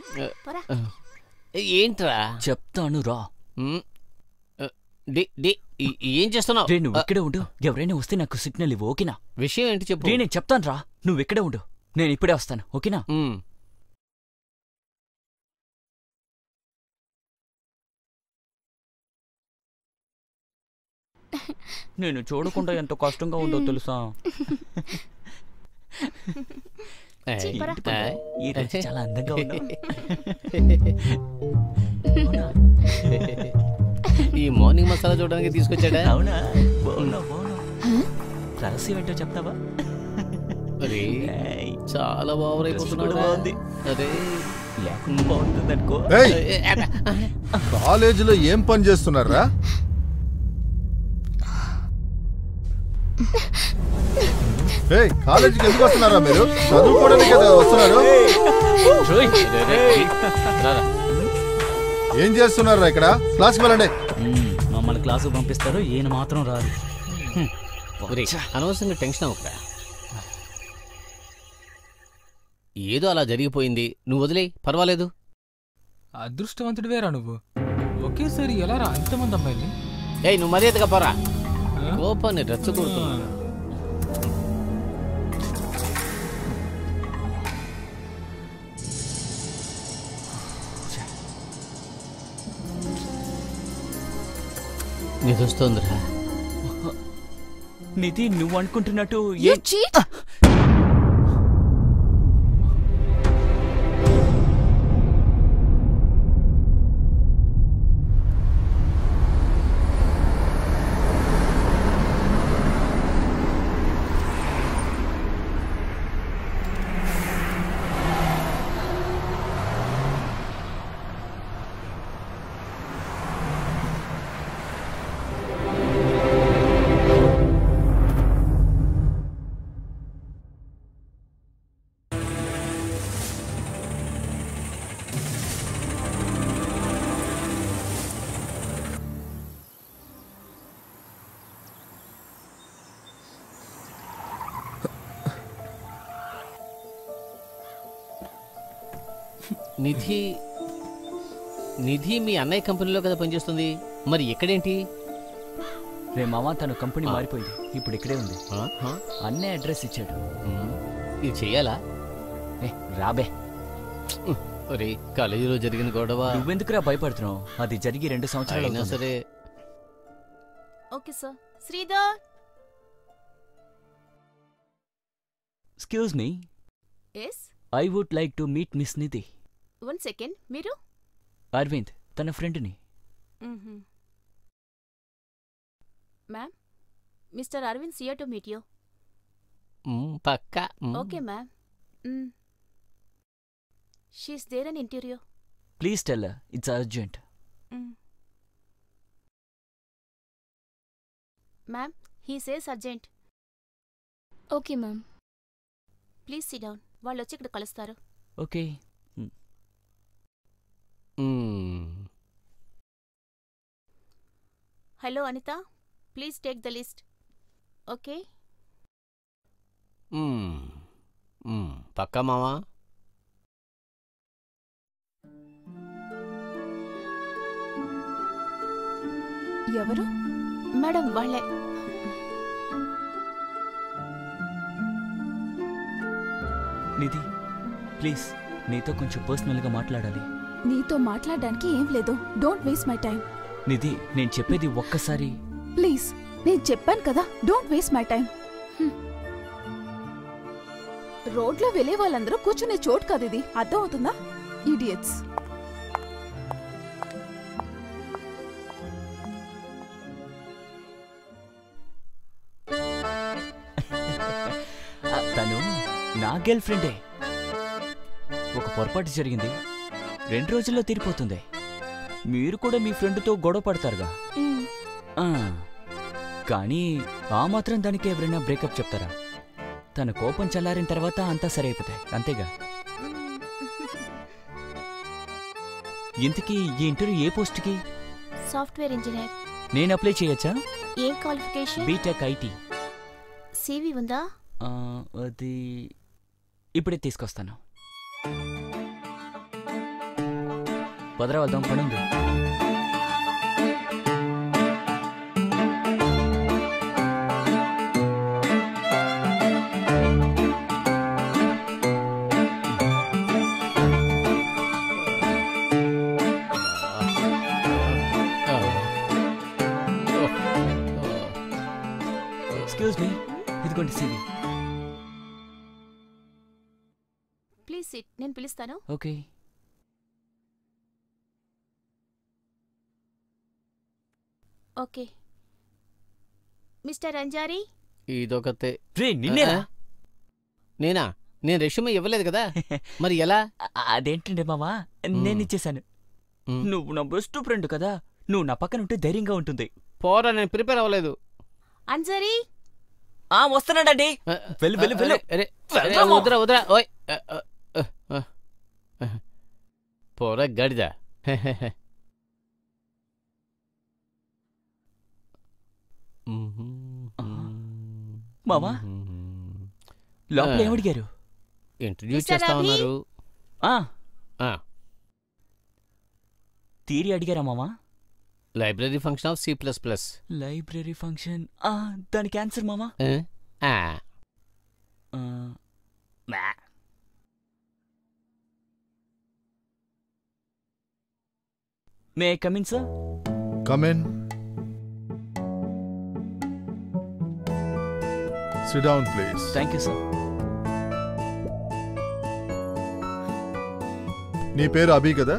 ఏంట్రా చెప్తాను రా ఉమ్, డి డి ఈ- ఏం చేస్తున్నావు రే నువ్వు ఇక్కడే ఉండు ఎవరైనా వస్తే నాకు సిగ్నల్ ఇవ్వు ఓకేనా విషయం ఏంటి చెప్పు రే నేను చెప్తాను రా నువ్వు ఇక్కడే ఉండు నేను ఇప్పుడే వస్తాను ఓకేనా నేను చూడకుండా ఎంత కష్టంగా ఉందో తెలుసా ఏయ్, చెప్పరా. ఏంటి బాబా, ఈ రోజు చాలా అందంగా ఉన్నావు ఈ మార్నింగ్ మసాలా చూడడానికి తీసుకొచ్చాడా అవునా బాగున్నావు బాగున్నావు రహస్యం ఏంటో చెప్తావా అరే ఏయ్, చాలా డ్రెస్ బాగురైపోతున్నావు కూడా బాగుంది. అరే లేకుండా బాగుంటుంది అనుకో ఏయ్ కాలేజీలో ఏం పని చేస్తున్నారా ఏయ్ కాలేజీకి ఎందుకు వస్తున్నారా మీరు చదువుకోవడానికి కదా వస్తున్నారు రోయ్, అరే, అరే, రారా. ఏం చేస్తున్నారా ఇక్కడ క్లాస్కి వెళ్ళండి మ్మ్, మమ్మల్ని క్లాసుకు పంపిస్తారు ఈయన మాత్రం రాదు హ్మ్. ఒరేయ్, అనవసరంగా టెన్షన్ అవ్వకరా ఏదో అలా జరిగిపోయింది నువ్వు వదిలే పర్వాలేదు అదృష్టవంతుడివేరా నువ్వు ఒకేసారి ఎలా రా అంతమంది అమ్మాయిల్ని ఏయ్ నువ్వు మర్యాదగా పోరా ఆ? కోపాన్ని రెచ్చగొడుతున్నా నిదొస్తోందిరా నిధి నువ్వు అనుకుంటున్నట్టు You ఏ- cheat! నిధి నిధి మీ అన్నయ్య కంపెనీలో కదా పనిచేస్తుంది మరి ఇక్కడేంటి రే మామ తన కంపెనీ ఆ. మారిపోయింది ఇప్పుడు ఇక్కడే ఉంది ఆ? ఆ? అన్నే అడ్రస్ ఇచ్చాడు ఉమ్, ఇది చెయ్యాలా ఏ రాబే ఒరే కాలేజీలో జరిగిన గొడవ నువ్వెందుకురా భయపడుతున్నావు అది జరిగి రెండు సంవత్సరాలు అయినా అవుతుంది. సరే okay sir Sridhar excuse me yes I would like to meet miss Nidhi one second మీరు అరవింద్ తన ఫ్రెండ్ని ma'am mister Aravind here to meet you um, పక్కా um. Okay ma'am she's there in interview please tell it's urgent ma'am he says urgent okay ma'am please sit down వాళ్ళు వచ్చి ఇక్కడ కలుస్తారు okay um. Hello Anitha please take the list okay um. Um. పక్కా మావా ఎవరు madam వాళ్ళే నిధి please నీతో కొంచెం పర్సనల్గా మాట్లాడాలి నీతో మాట్లాడడానికి ఏం లేదు don't waste my time Nidhi నేను చెప్పేది ఒక్కసారి ప్లీజ్ నేను చెప్పాను కదా డోంట్ వేస్ట్ మై టైం రోడ్లో వెళ్ళే వాళ్ళందరూ కూర్చునే చోటు కాదు ఇది అర్థం అవుతుందా ఇడియట్స్ ఆ, తను నా గర్ల్ ఫ్రెండే ఒక పొరపాటు జరిగింది రెండు రోజుల్లో తీరిపోతుంది మీరు కూడా మీ ఫ్రెండ్తో గొడవ పడతారుగా ఆ, కానీ ఆ మాత్రం దానికి ఎవరైనా బ్రేకప్ చెప్తారా తన కోపం చల్లారిన తర్వాత అంతా సరి అయిపోతాయి అంతేగా ఇంతకీ ఈ ఇంటర్వ్యూ ఏ పోస్ట్కి సాఫ్ట్వేర్ ఇంజనీర్ నేను అప్లై చేయొచ్చా ఏం క్వాలిఫికేషన్ బీటెక్ ఐటీ సివి ఉందా అది ఇప్పుడే తీసుకొస్తాను పదరా వెళ్దాం పనుంది ప్లీజ్ సిట్ నేను పిలుస్తాను ఓకే ఓకే మిస్టర్ అంజారీ ఇదొకతే రే నిన్నేరా ఆ? నేనా నేను రెష్యూమే ఇవ్వలేదు కదా మరి ఎలా అదేంటండి మామా నేను ఇచ్చేసాను నువ్వు నా బెస్ట్ ఫ్రెండ్ కదా నువ్వు నా పక్కన ఉంటే ధైర్యంగా ఉంటుంది పోరా నేను ప్రిపేర్ అవ్వలేదు అంజారీ ఆ వస్తున్నాడండి వెళ్ళు వెళ్ళు వెళ్ళు అరే, అరే, వెళ్ళరా మామ. వద్దురా వద్దురా ఓయ్ ఆ, ఆ, ఆ, ఆ, ఆ. పోరా గడిద మామా లోపల ఏమడిగారు ఇంట్రడ్యూస్ మిస్టర్ చేస్తా రవి? ఉన్నారు ఆ ఆ, తీరి అడిగారా మామా library function of C plus plus library function ఆ దానికి ఆన్సర్ మామా ఆ, మ్యా. మే కమిన్ సార్ Come in. Sit down, please. Thank you sir నీ పేరు అభి కదా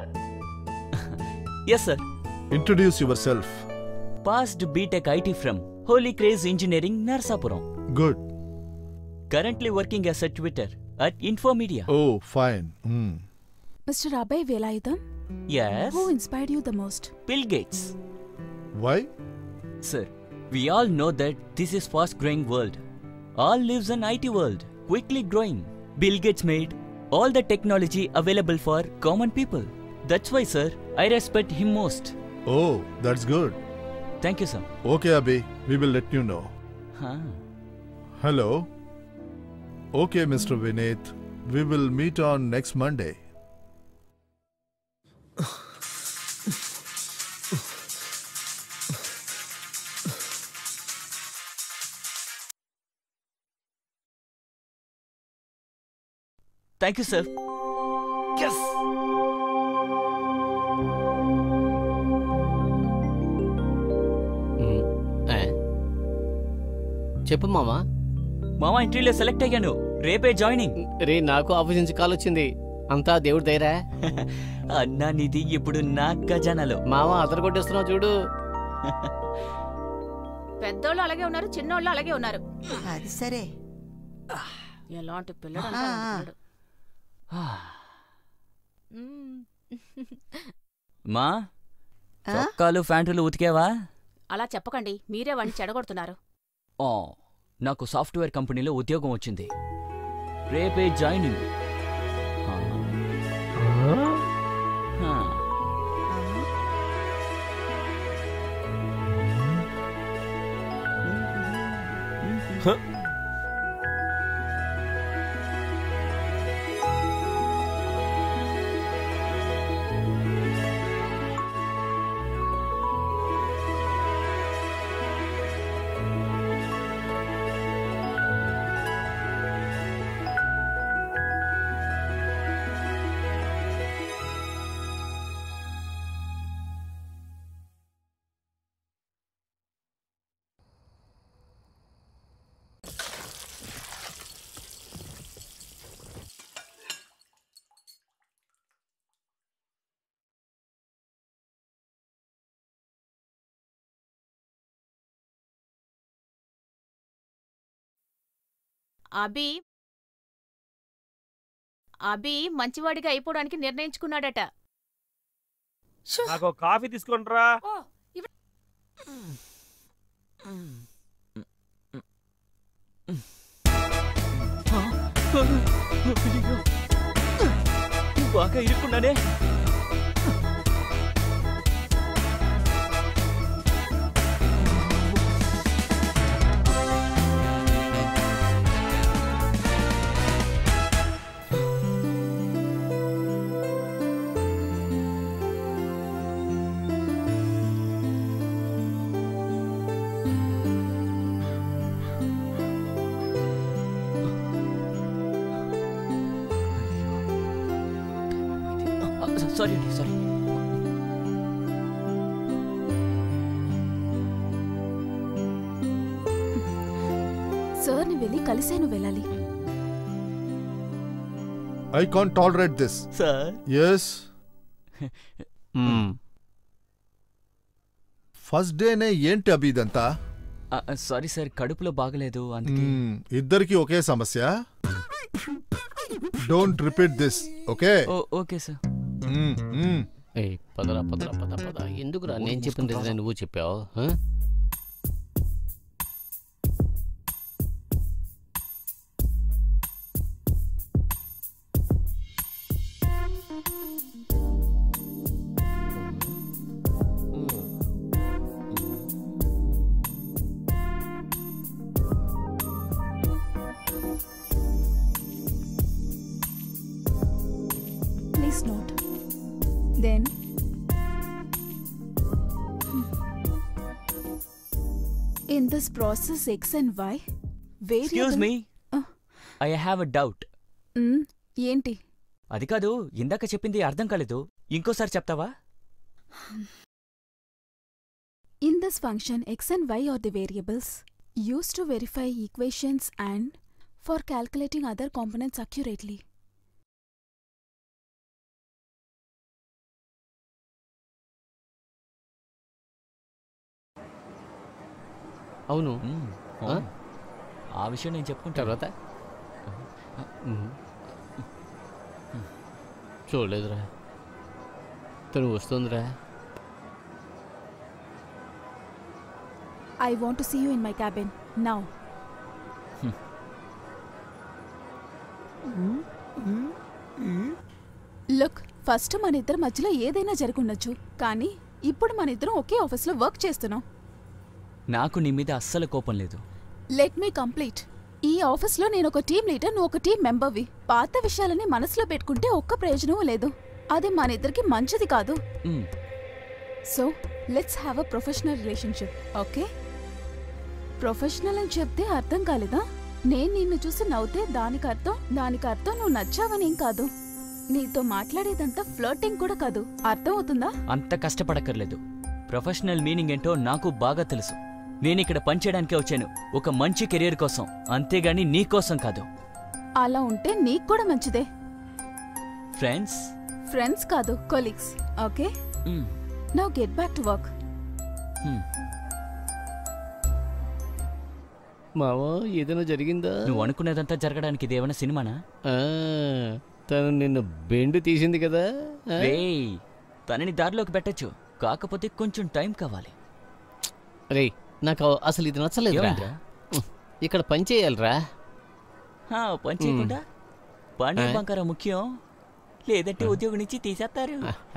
yes sir introduce yourself passed BTech IT from Holy Cross engineering Narsapuram good currently working as a Twitter at Info Media oh fine mister Abhay Velayudham yes who inspired you the most Bill Gates why Sir, we all know that this is fast growing world. All lives in IT world, quickly growing. Bill Gates made all the technology available for common people. That's why, sir, I respect him most. Oh that's good Thank you, sir. Okay Abhi we will let you know Huh. Hello okay mister Vineeth we will meet on next Monday Thank you, sir. Yes! ఆ. చెప్పు మామా మామా ఇంటర్వ్యూలో select అయ్యాను రేపే joining రే నాకు office నుంచి call వచ్చింది అంతా దేవుడి దయరా అన్నా నిధి ఇప్పుడు నా ఖజానాలో మామ అతను కొట్టేస్తున్నావు చూడు పెద్దోళ్ళు అలాగే ఉన్నారు చిన్నోళ్ళు అలాగే ఉన్నారు అది సరే ఎలాంటి పిల్లడు ఆ, ఆ. అంటే మా ఆ? చొక్కాలు ఫ్యాంటులు ఉతికేవా అలా చెప్పకండి మీరే వాడిని చెడగొడుతున్నారు ఓ నాకు సాఫ్ట్వేర్ కంపెనీలో ఉద్యోగం వచ్చింది రేపే జాయినింగ్ ఆ. హా. అభి అభి మంచివాడిగా అయిపోవడానికి నిర్ణయించుకున్నాడట నాకు ఒక కాఫీ తీసుకుంటారా బాగా ఇరుక్కున్నానే సారీ అండి సారీ సార్ని వెళ్ళి కలిసే నువ్వు వెళ్ళాలి I can't tolerate this sir yes first డేనే ఏంటి అభి ఇదంతా సారీ సార్ కడుపులో బాగలేదు అందుకే మ్మ్, ఇద్దరికి ఒకే సమస్య don't repeat this okay oh okay sir ఏ పదరా పదరా పద పద ఎందుకురా నేను చెప్పిన రీజన్ నువ్వు చెప్పావు ఆ? Please note. Then. In this process X and Y, variable. Excuse me I have a doubt Mm, ఏంటి అది కాదు ఇందాక చెప్పింది అర్థం కాలేదు ఇంకోసారి చెప్తావా In this function, x and y are the variables used to verify equations and for calculating other components accurately. అవును ఆ? ఆ విషయం నేను చెప్పుకుంటా తర్వాత మ్మ్. చూడలేదురా తను వస్తుందిరా I want to see you in my cabin now. Look first మన ఇద్దరి మధ్యలో ఏదైనా జరుగుండొచ్చు కానీ ఇప్పుడు మన ఇద్దరం ఒకే ఆఫీస్లో వర్క్ చేస్తున్నాం నాకు నీ మీద అస్సలు కోపం లేదు లెట్ మీ కంప్లీట్ ఈ ఆఫీస్లో నేను ఒక టీం లీడర్ నువ్వు ఒక టీం మెంబర్వి పాత విషయాలని మనసులో పెట్టుకుంటే ఒక్క ప్రయోజనం లేదు అది మన ఇద్దరికి మంచిది కాదు మ్, so let's have a professional relationship okay professional అని చెప్తే అర్థం కాలేదా నేను నిన్ను చూసి నవ్వుతే దానికి అర్థం దానికి అర్థం నువ్వు నచ్చావని ఏం కాదు నీతో మాట్లాడేదంతా ఫ్లర్టింగ్ కూడా కాదు అర్థం అవుతుందా అంత కష్టపడక్కర్లేదు ప్రొఫెషనల్ మీనింగ్ ఏంటో నాకు బాగా తెలుసు నేను ఇక్కడ పనిచేయడానికే వచ్చాను ఒక మంచి కెరీర్ కోసం అంతేగాని నీ కోసం కాదు అలా ఉంటే నీకు కూడా మంచిదే ఫ్రెండ్స్ ఫ్రెండ్స్ కాదు colleagues okay now get back to work మావా ఏదైనా జరిగిందా నువ్వు అనుకునేదంతా జరగడానికి ఇదేమైనా సినిమానా ఆ, తను నిన్ను బెండు తీసింది కదా ఆ? రేయ్ తనని దారిలోకి పెట్టచ్చు కాకపోతే కొంచెం టైం కావాలి రే నాకు అసలు ఇది నచ్చలేదురా ఏమైందిరా? ఇక్కడ పని చేయాలిరా హా, పని చేయకుండా పాండే ఆ? బంగారం ముఖ్యం లేదంటే ఉద్యోగం నుంచి తీసేస్తారు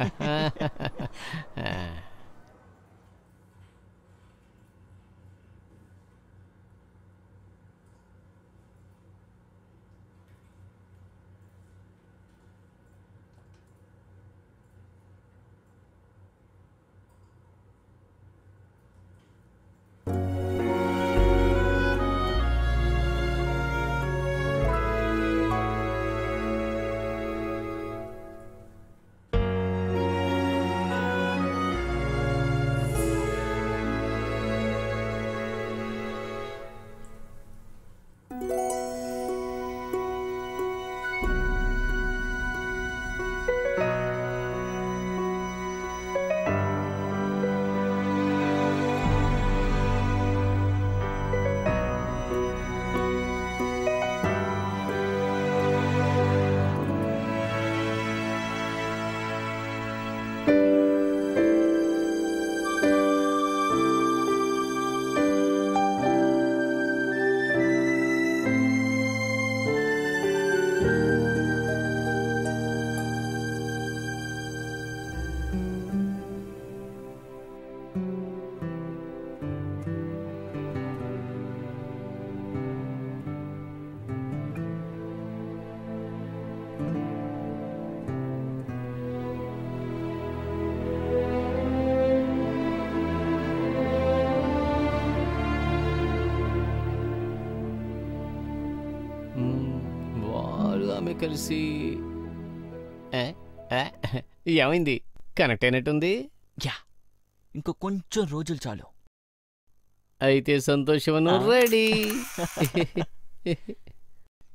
మ్మ్, వాడు ఆమె కలిసి ఏ, ఏ, ఏమైంది కనెక్ట్ అయినట్టుంది యా ఇంకో కొంచెం రోజులు చాలు అయితే సంతోషం ఆ. రెడీ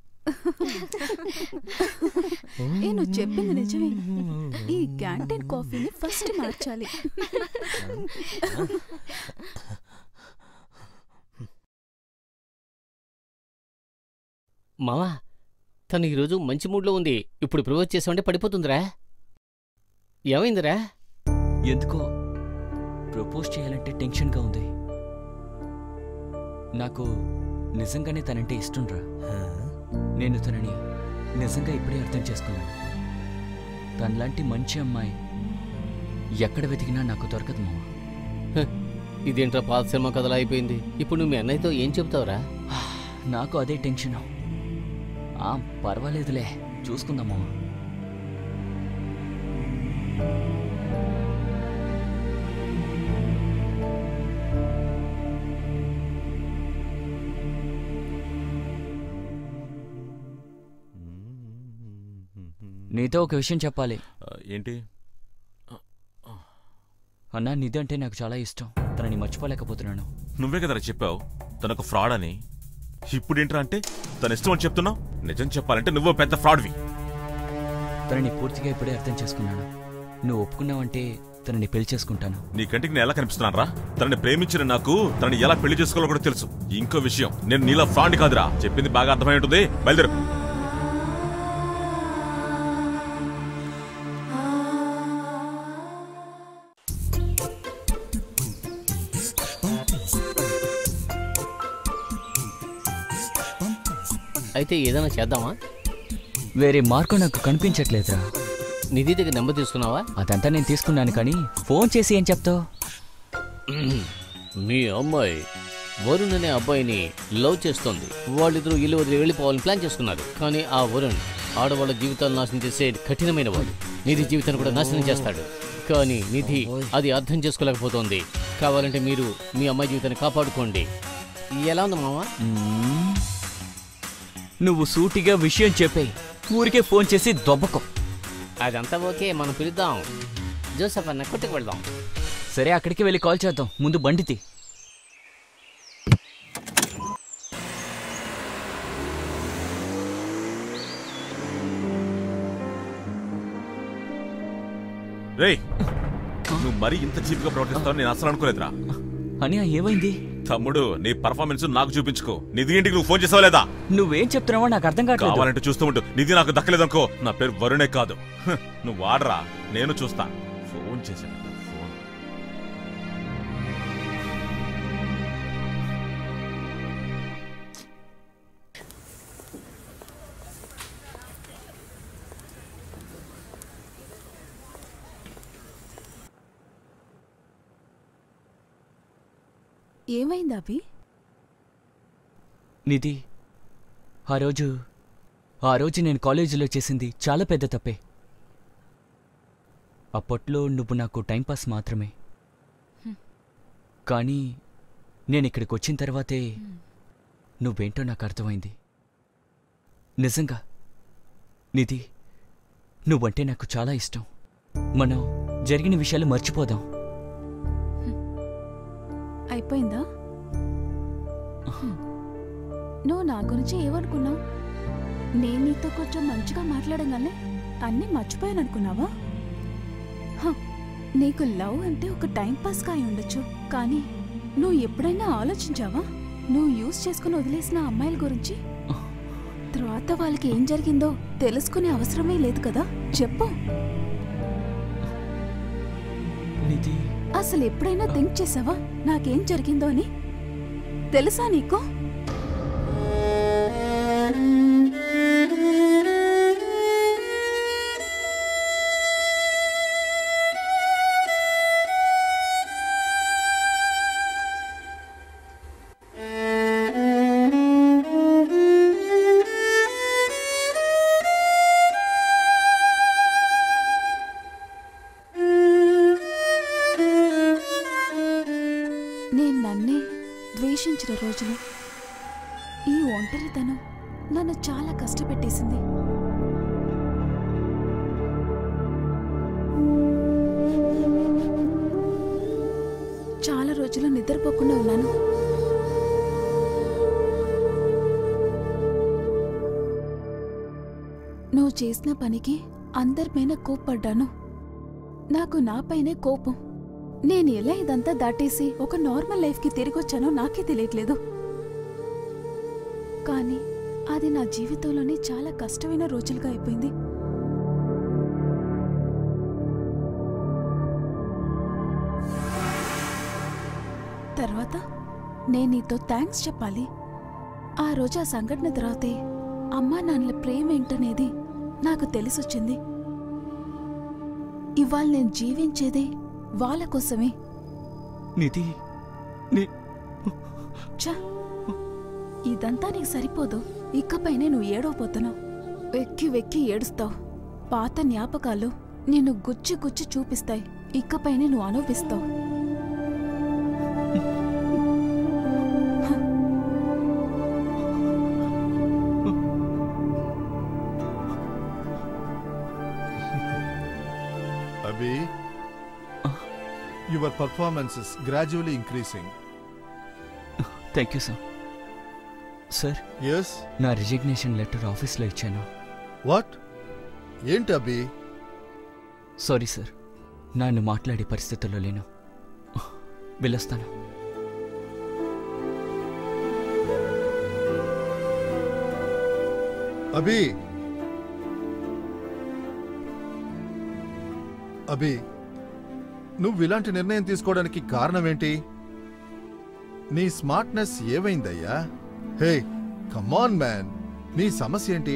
ఏ నువ్వు చెప్పింది నిజమే ఈ క్యాంటీన్ కాఫీని ఫస్ట్ మార్చాలి మావా తను ఈరోజు మంచి మూడ్లో ఉంది ఇప్పుడు ప్రపోజ్ చేసామంటే పడిపోతుందిరా ఏమైందిరా ఎందుకో ప్రపోజ్ చేయాలంటే టెన్షన్గా ఉంది నాకు నిజంగానే తనంటే ఇష్టంరా నేను తనని నిజంగా ఇప్పుడే అర్థం చేసుకున్నాను తనలాంటి మంచి అమ్మాయి ఎక్కడ వెతికినా నాకు దొరకదు మామ హ, ఇదేంట్రా పాత సినిమా కథలా అయిపోయింది ఇప్పుడు నువ్వు మీ అన్నయ్యతో ఏం చెప్తావురా నాకు అదే టెన్షన్ ఆ పర్వాలేదులే చూసుకుందాం మామ నీతో ఒక విషయం చెప్పాలి ఏంటి అన్నా నిధి అంటే నాకు చాలా ఇష్టం తనని మర్చిపోలేకపోతున్నాను నువ్వే కదరా చెప్పావు తనొక ఫ్రాడ్ అని ఇప్పుడు ఏంట్రా అంటే తన ఇష్టం అని చెప్తున్నావు నిజం చెప్పాలంటే నువ్వు పెద్ద ఫ్రాడ్వి తనని పూర్తిగా ఇప్పుడే అర్థం చేసుకున్నాను నువ్వు ఒప్పుకున్నావంటే తనని పెళ్లి చేసుకుంటాను నీ కంటికి నేను ఎలా కనిపిస్తున్నాను రా తనని ప్రేమించిన నాకు తనని ఎలా పెళ్లి చేసుకోవాలో కూడా తెలుసు ఇంకో విషయం నేను నీలా ఫ్రాడ్ కాదురా చెప్పింది బాగా అర్థమై ఉంటుంది బయలుదేరు అయితే ఏదైనా చేద్దామా వేరే మార్గం నాకు కనిపించట్లేదురా నిధి దగ్గర నెంబర్ తీసుకున్నావా అదంతా నేను తీసుకున్నాను కానీ ఫోన్ చేసి ఏం చెప్తావు మీ అమ్మాయి వరుణ్ అనే అబ్బాయిని లవ్ చేస్తోంది వాళ్ళిద్దరూ ఇల్లు వదిలి వెళ్ళిపోవాలని ప్లాన్ చేసుకున్నారు కానీ ఆ వరుణ్ ఆడవాళ్ళ జీవితాలు నాశనం చేసే కఠినమైన వాడు నిధి జీవితాన్ని కూడా నాశనం చేస్తాడు కానీ నిధి అది అర్థం చేసుకోలేకపోతోంది కావాలంటే మీరు మీ అమ్మాయి జీవితాన్ని కాపాడుకోండి ఎలా ఉంది మామ మ్మ్. నువ్వు సూటిగా విషయం చెప్పేయి ఊరికే ఫోన్ చేసి దొబ్బకం అదంతా ఓకే మనం పిలుద్దాం జోసఫ్ అన్న కొట్టుకు వెళ్దాం సరే అక్కడికి వెళ్ళి కాల్ చేద్దాం ముందు బండితి రేయ్ నువ్వు మరీ ఇంత చీప్ గా ప్రవర్తిస్తావు నేను అసలు అనుకోలేదురా అని ఏమైంది తమ్ముడు నీ పర్ఫార్మెన్స్ నాకు చూపించుకో నిధి ఇంటికి నువ్వు ఫోన్ చేసావు లేదా నువ్వేం చెప్తున్నావో నాకు అర్థం కావట్లేదు కావాలంటే చూస్తూ ఉంటు నిధి నాకు దక్కలేదనుకో నా పేరు వరుణే కాదు హ్, నువ్వు వాడరా నేను చూస్తా ఫోన్ చేశాను ఫోన్ ఏమైంది అభి నిధి ఆ రోజు ఆ రోజు నేను కాలేజీలో చేసింది చాలా పెద్ద తప్పే అప్పట్లో నువ్వు నాకు టైంపాస్ మాత్రమే కానీ నేను ఇక్కడికి వచ్చిన తర్వాతే నువ్వేంటో నాకు అర్థమైంది నిజంగా నిధి నువ్వంటే నాకు చాలా ఇష్టం మనం జరిగిన విషయాలు మర్చిపోదాం అయిపోయిందా హ్మ్. నువ్వు నా గురించి ఏమనుకున్నావు నేను నీతో కొంచెం మంచిగా మాట్లాడగానే అన్నీ మర్చిపోయాను అనుకున్నావా హ, నీకు లవ్ అంటే ఒక టైం పాస్ కాయి ఉండొచ్చు కానీ నువ్వు ఎప్పుడైనా ఆలోచించావా నువ్వు యూజ్ చేసుకుని వదిలేసిన అమ్మాయిల గురించి తర్వాత వాళ్ళకి ఏం జరిగిందో తెలుసుకునే అవసరమే లేదు కదా చెప్పు నిధి అసలు ఎప్పుడైనా థింక్ చేసావా నాకేం జరిగిందో అని తెలుసా నీకు నేను నన్నే ద్వేషించిన రోజులు ఈ ఒంటరితనం నన్ను చాలా కష్టపెట్టేసింది చాలా రోజులు నిద్రపోకుండా ఉన్నాను నువ్వు చేసిన పనికి అందరిపైన కోప్పడ్డాను నాకు నాపైనే కోపం నేను ఎలా ఇదంతా దాటేసి ఒక నార్మల్ లైఫ్కి తిరిగొచ్చానో నాకే తెలియట్లేదు కానీ అది నా జీవితంలోనే చాలా కష్టమైన రోజులుగా అయిపోయింది తర్వాత నేను నీతో థ్యాంక్స్ చెప్పాలి ఆ రోజు ఆ సంఘటన తర్వాతే అమ్మా నాన్నల ప్రేమ ఏంటనేది నాకు తెలిసొచ్చింది ఇవాళ నేను జీవించేదే వాళ్ళ కోసమే నిధి నీ ఛ! ఇదంతా నీకు సరిపోదు ఇకపైనే నువ్వు ఏడవపోతున్నావు వెక్కి వెక్కి ఏడుస్తావు పాత జ్ఞాపకాలు నిన్ను గుచ్చి గుచ్చి చూపిస్తాయి ఇకపైనే నువ్వు అనుభవిస్తావు Abhi, your performance is gradually increasing. Thank you sir sir yes నా రిజిగ్నేషన్ లెటర్ ఆఫీస్లో ఇచ్చాను వాట్ ఏంటి అభి సారీ సార్ నన్ను మాట్లాడే పరిస్థితుల్లో లేను వెళ్ళొస్తాను అభి అభి నువ్వు ఇలాంటి నిర్ణయం తీసుకోవడానికి కారణం ఏంటి నీ స్మార్ట్నెస్ ఏమైందయ్యా హే కమాన్ మ్యాన్ నీ సమస్య ఏంటి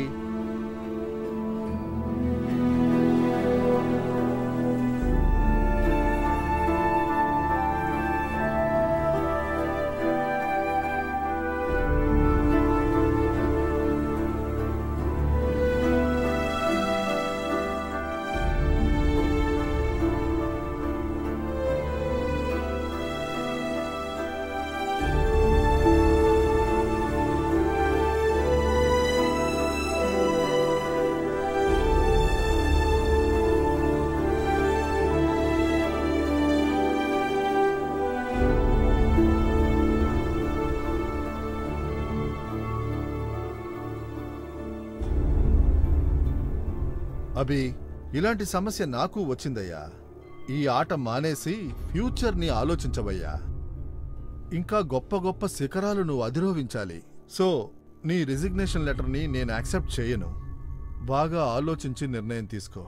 అభి ఇలాంటి సమస్య నాకు వచ్చిందయ్యా ఈ ఆట మానేసి ఫ్యూచర్ని ఆలోచించవయ్యా ఇంకా గొప్ప గొప్ప శిఖరాలు నువ్వు అధిరోహించాలి సో నీ రిజిగ్నేషన్ లెటర్ని నేను యాక్సెప్ట్ చేయను బాగా ఆలోచించి నిర్ణయం తీసుకో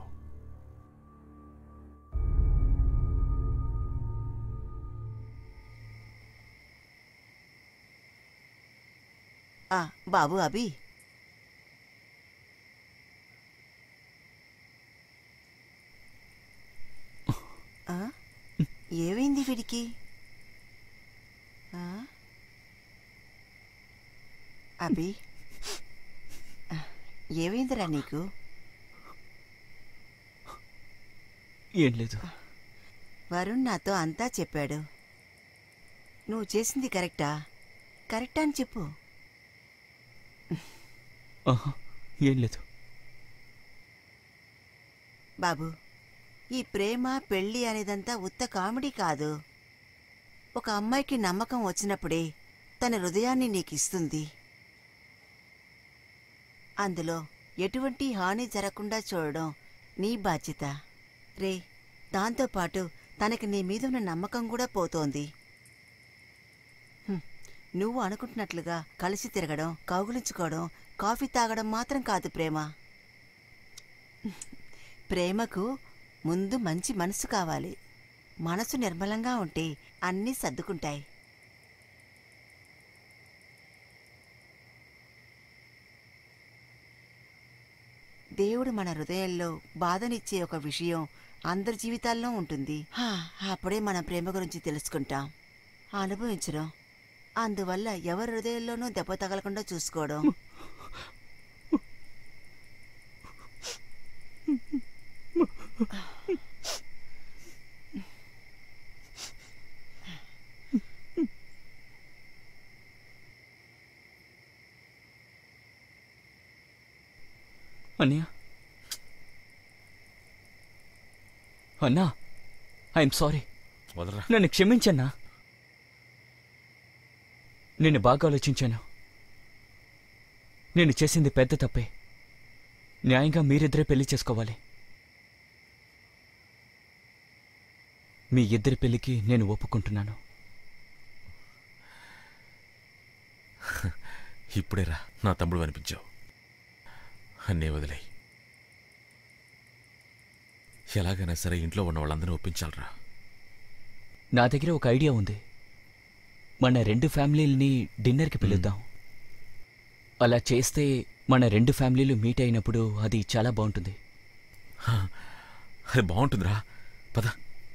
ఆ బాబు అభి ఆ? ఏమైంది వీడికి ఆ? అభి ఆ, ఏమైందిరా నీకు ఏం లేదు వరుణ్ నాతో అంతా చెప్పాడు నువ్వు చేసింది కరెక్టా కరెక్టా అని చెప్పు ఆహా, ఏం లేదు బాబు ఈ ప్రేమ పెళ్ళి అనేదంతా ఉత్త కామెడీ కాదు ఒక అమ్మాయికి నమ్మకం వచ్చినప్పుడే తన హృదయాన్ని నీకిస్తుంది అందులో ఎటువంటి హాని జరగకుండా చూడడం నీ బాధ్యత రే దాంతోపాటు తనకి నీ మీద ఉన్న నమ్మకం కూడా పోతోంది హ్మ్, నువ్వు అనుకుంటున్నట్లుగా కలిసి తిరగడం కౌగులించుకోవడం కాఫీ తాగడం మాత్రం కాదు ప్రేమ ప్రేమకు ముందు మంచి మనసు కావాలి మనసు నిర్మలంగా ఉంటే అన్నీ సర్దుకుంటాయి దేవుడు మన హృదయంలో బాధనిచ్చే ఒక విషయం అందరి జీవితాల్లో ఉంటుంది హా, అప్పుడే మన ప్రేమ గురించి తెలుసుకుంటాం అనుభవించడం అందువల్ల ఎవరి హృదయంలోనూ దెబ్బ తగలకుండా చూసుకోవడం అన్నయ్య అన్నా ఐఎమ్ సారీ వదలరా నన్ను క్షమించన్నా నేను బాగా ఆలోచించాను నేను చేసింది పెద్ద తప్పే న్యాయంగా మీరిద్దరే పెళ్లి చేసుకోవాలి మీ ఇద్దరి పెళ్లికి నేను ఒప్పుకుంటున్నాను ఇప్పుడేరా నా తమ్ముడు అనిపించావు అన్నీ వదిలే ఎలాగైనా సరే ఇంట్లో ఉన్న వాళ్ళందరినీ ఒప్పించాలరా నా దగ్గర ఒక ఐడియా ఉంది మన రెండు ఫ్యామిలీలని డిన్నర్కి పిలుద్దాం అలా చేస్తే మన రెండు ఫ్యామిలీలు మీట్ అయినప్పుడు అది చాలా బాగుంటుంది అది బాగుంటుందిరా పద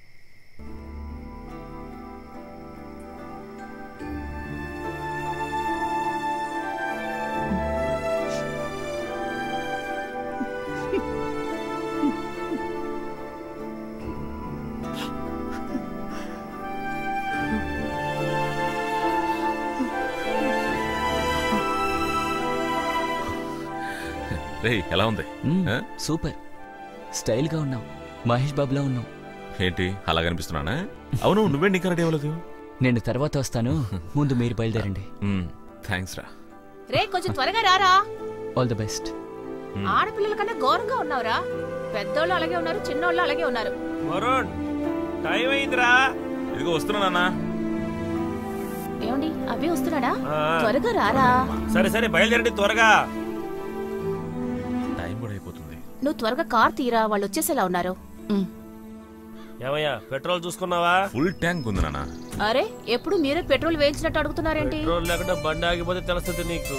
రే ఎలా ఉంది మ్మ్, ఆ? సూపర్ స్టైల్గా ఉన్నావు మహేష్ బాబులా ఉన్నావు ఏంటి అలా కనిపిస్తున్నానా అవును నువ్వేంటి ఇంకా రెడీ అవ్వలేదు నేను తర్వాత వస్తాను ముందు మీరు బయలుదేరండి థ్యాంక్స్ రా రే కొంచెం త్వరగా రారా ఆల్ ది బెస్ట్ ఆడపిల్లల కన్నా ఘోరంగా ఉన్నావురా పెద్దోళ్ళు అలాగే ఉన్నారు చిన్నోళ్ళు అలాగే ఉన్నారు వరుణ్ టైం అయిందిరా ఇదిగో వస్తున్నా నాన్న ఏమండి అవి వస్తున్నాడా ఆ. త్వరగా రారా సరే సరే బయలుదేరండి త్వరగా టైం కూడా అయిపోతుంది నువ్వు త్వరగా కార్ తీరా వాళ్ళు వచ్చేసేలా ఉన్నారు ఉమ్. ఏమయ్యా పెట్రోల్ చూసుకున్నావా ఫుల్ ట్యాంక్ ఉంది నాన్న అరే ఎప్పుడు మీరే పెట్రోల్ వేయించినట్టు అడుగుతున్నారేంటి పెట్రోల్ లేకుండా బండి ఆగిపోతే తెలుస్తుంది నీకు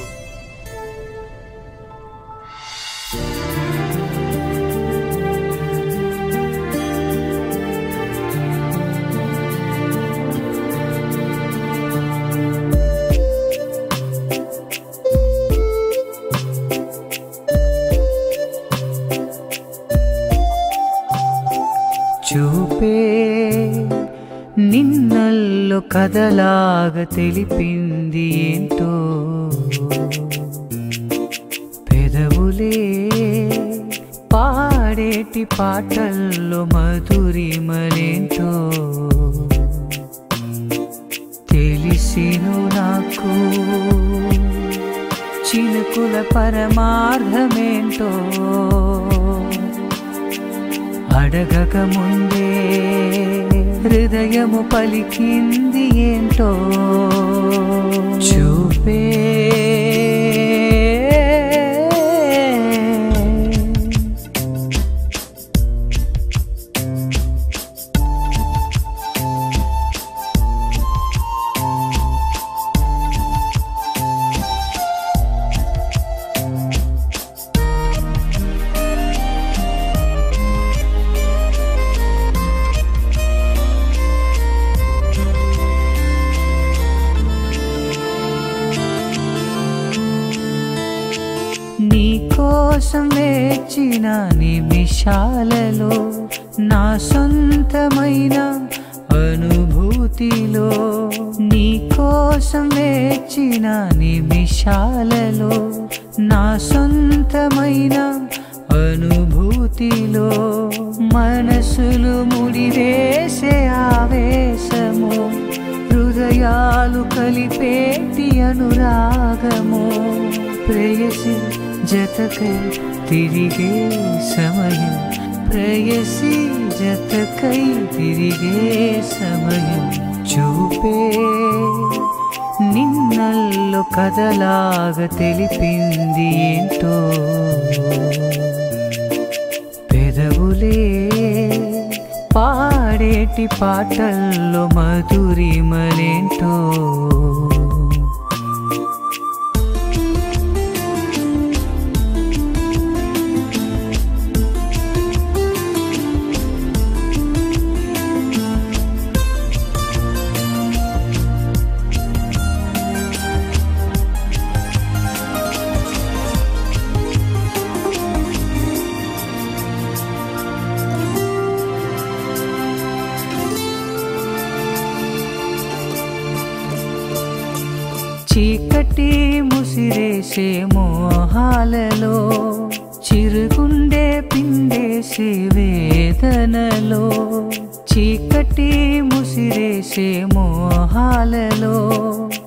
చూపే నిన్నల్లో కథలాగా తెలిపింది ఏంటో పెదవులే పాడేటి పాటల్లో మధురిమలేంటో తెలిసిను నాకు చినుకుల పరమార్థమేంటో అడగక ముందే హృదయము పలికింది ఏంటో చూపే నీ కోసం వేచిన నిమిషాలలో నా సొంతమైన అనుభూతిలో నీ కోసం వేచిన నిమిషాలలో నా సొంతమైన అనుభూతిలో మనసులు ముడివేసే ఆవేశము హృదయాలు కలిపేటి అనురాగము ప్రేయసి జతకై తిరిగే సమయం ప్రేయసి జతకై తిరిగే సమయం చూపే నిన్నల్లో కథలాగా తెలిపింది ఏంటో పెదవులే పాడేటి పాటల్లో మధురిమలేంటో చీకటి ముసిరేసే మోహాలలో చిరుగుండే పిండేసే వేదనలో చీకటి ముసిరేసే మోహాలలో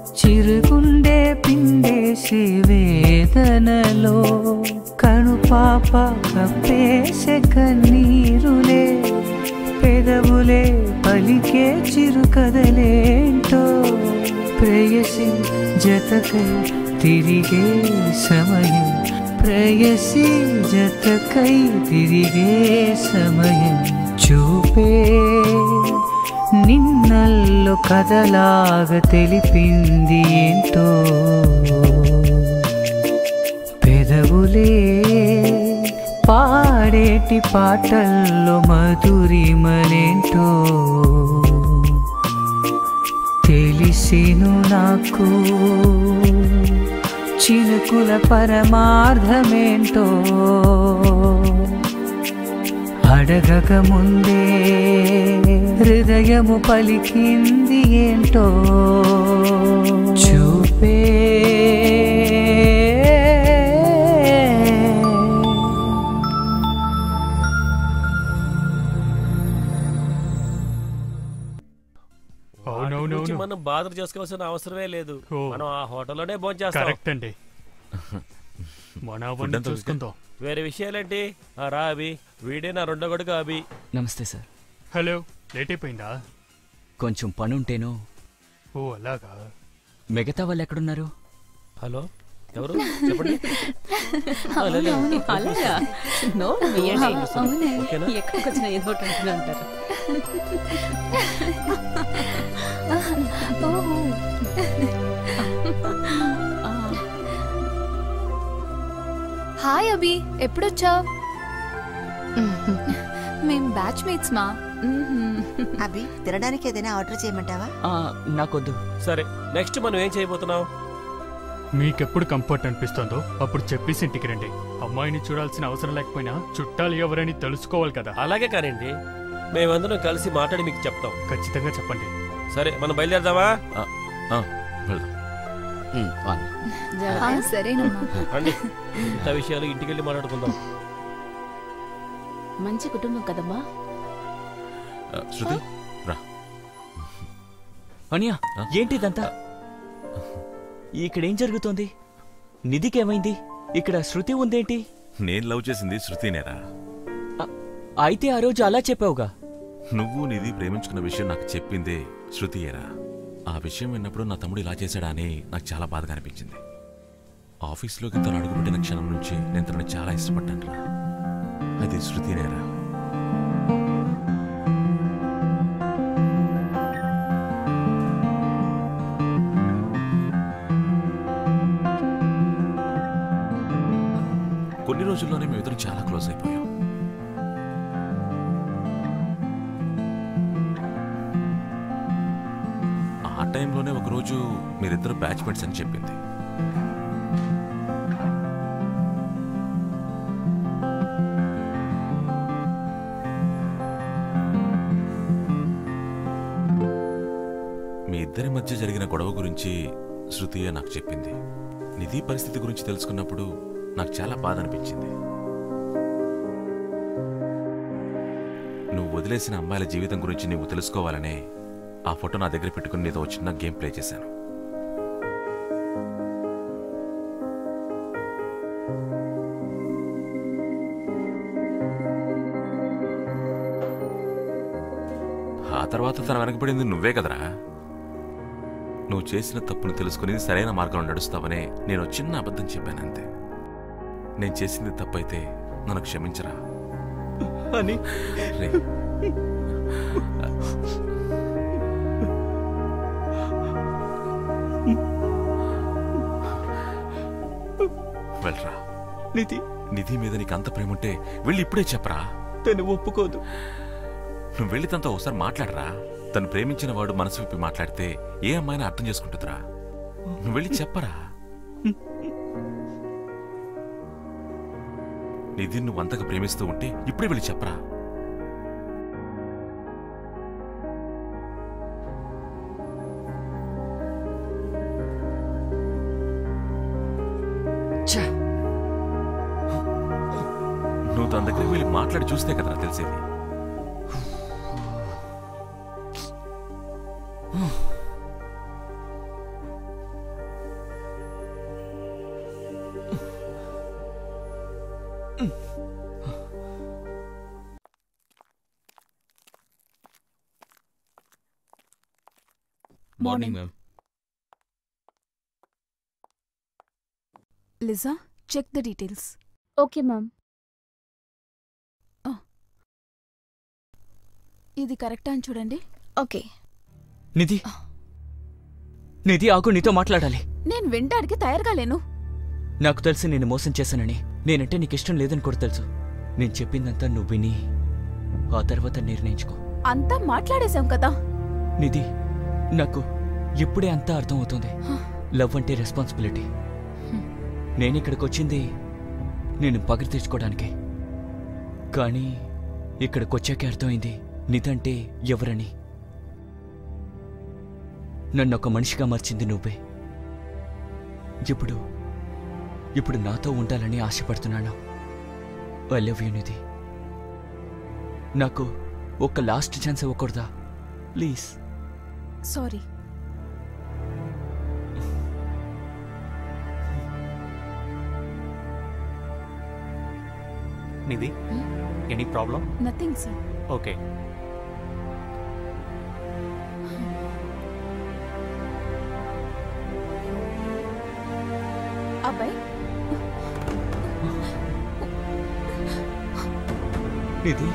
చిరుగుండే పిండేసే వేదనలో కనుపా పాప కప్పేసే కన్నీరులే పెదవులే పలికే చిరు కదలేంటో ప్రేయసి జతకై తిరిగే సమయం ప్రేయసి జతకై తిరిగే సమయం చూపే నిన్నల్లో కథలాగా తెలిపింది ఏంటో పెదవులే పాడేటి పాటల్లో మధురిమలేంటో తెలిసిను నాకు చినుకుల పరమార్థమేంటో అడగక ముందే హృదయము పలికింది ఏంటో చూపే వాటి గురించి మనం బాధలు చేసుకోవాల్సిన అవసరమే లేదు ఓ. మనం ఆ హోటల్లోనే భోంచేస్తాం కరెక్ట్ అండి మన అవన్నీ అంతా చూసుకుందాం వేరే విషయాలేంటి ఆ రా అభి వీడే నా రెండో కొడుకు అభి నమస్తే సార్ హలో లేట్ అయిపోయిందా కొంచెం పనుంటేను ఓ అలాగా మిగతా వాళ్ళు ఎక్కడున్నారు హలో ఎవరు చెప్పండి ఆ, లే, లే. అవును, అలాగా నోరు వేయండి. అవునే. ఓకేనా? ఎక్కడికి వచ్చినా ఏదో ఒకటి అంటూనే ఉంటారు హాయ్ అభి ఎప్పుడొచ్చావు మేం బ్యాచ్ మేట్స్ మా అభి తినడానికి ఏదైనా ఆర్డర్ చేయమంటావా నాకొద్దు సరే నెక్స్ట్ మనం ఏం చేయబోతున్నాం మీకెప్పుడు కంఫర్ట్ అనిపిస్తుందో అప్పుడు చెప్పేసి ఇంటికి రండి అమ్మాయిని చూడాల్సిన అవసరం లేకపోయినా చుట్టాలు ఎవరని తెలుసుకోవాలి కదా అలాగే కానివ్వండి మేమందరం కలిసి మాట్లాడి మీకు చెప్తాం ఖచ్చితంగా చెప్పండి సరే మనం బయలుదేరదామా ఆ, సరేనమ్మా రండి ఇంత విషయాలు ఇంటికి వెళ్ళి మాట్లాడుకుందాం మంచి కుటుంబం కదమ్మా ఆ, శృతి రా అనియా ఏంటి ఇదంతా ఇక్కడేం జరుగుతోంది నిధికి ఏమైంది ఇక్కడ శృతి ఉందేంటి నేను లవ్ చేసింది శృతినేరా అయితే ఆ రోజు అలా చెప్పావుగా నువ్వు నిధి ప్రేమించుకున్న విషయం నాకు చెప్పిందే శృతియేరా ఆ విషయం విన్నప్పుడు నా తమ్ముడు ఇలా చేశాడా అని నాకు చాలా బాధగా అనిపించింది ఆఫీస్లోకి తను అడుగుపెట్టిన క్షణం నుంచి నేను తనని చాలా ఇష్టపడ్డాను రా అది శృతినేరా కొన్ని రోజుల్లోనే మేమిద్దరం చాలా క్లోజ్ అయిపోయాం ఆ టైంలోనే ఒకరోజు మీరిద్దరు బ్యాచ్మెంట్స్ అని చెప్పింది మీ ఇద్దరి మధ్య జరిగిన గొడవ గురించి శృతియే నాకు చెప్పింది నిధి పరిస్థితి గురించి తెలుసుకున్నప్పుడు నాకు చాలా బాధ అనిపించింది నువ్వు వదిలేసిన అమ్మాయిల జీవితం గురించి నువ్వు తెలుసుకోవాలనే ఆ ఫోటో నా దగ్గర పెట్టుకుని నీతో ఓ చిన్న గేమ్ ప్లే చేశాను ఆ తర్వాత తన వెనకబడింది నువ్వే కదరా నువ్వు చేసిన తప్పును తెలుసుకుని సరైన మార్గంలో నడుస్తావనే నేను ఓ చిన్న అబద్ధం చెప్పాను అంతే నేను చేసింది తప్పైతే నన్ను క్షమించరా అని రే వెళ్ళరా నిధి నిధి మీద నీకు అంత ప్రేమ ఉంటే వెళ్ళి ఇప్పుడే చెప్పరా తను ఒప్పుకోదు నువ్వు వెళ్ళి తనతో ఒకసారి మాట్లాడరా తను ప్రేమించిన వాడు మనసు విప్పి మాట్లాడితే ఏ అమ్మాయినా అర్థం చేసుకుంటుందిరా నువ్వు వెళ్ళి చెప్పరా నిధి నువ్వు అంతగా ప్రేమిస్తూ ఉంటే ఇప్పుడే వెళ్ళి చెప్పరా నువ్వు తన దగ్గరికి వెళ్ళి మాట్లాడి చూస్తే కదరా తెలిసేది morning ma'am Liza check the details okay ma'am ఇది కరెక్టా అని చూడండి ఓకే నిధి నిధి ఆగు నీతో మాట్లాడాలి నేను వినడానికి తయారుగా లేను నాకు తెలిసి నేను మోసం చేశానని నేనంటే నీకు ఇష్టం లేదని కూడా తెలుసు నేను చెప్పిందంతా నువ్వు విని ఆ తర్వాత నిర్ణయించుకో అంతా మాట్లాడేశాం కదా నిధి నాకు ఇప్పుడే అంతా అర్థం అవుతుంది లవ్ అంటే రెస్పాన్సిబిలిటీ నేను ఇక్కడికి వచ్చింది నేను పగ తీర్చుకోవడానికే కానీ ఇక్కడికి వచ్చాకే అర్థమైంది నిధంటే ఎవరని నన్ను ఒక మనిషిగా మార్చింది నువ్వే ఇప్పుడు ఇప్పుడు నాతో ఉండాలని ఆశపడుతున్నాను ఐ లవ్ యూ నిధి నాకు ఒక లాస్ట్ ఛాన్స్ ఇవ్వకూడదా please sorry Nidhi any problem nothing sir okay అబ్బాయి Nidhi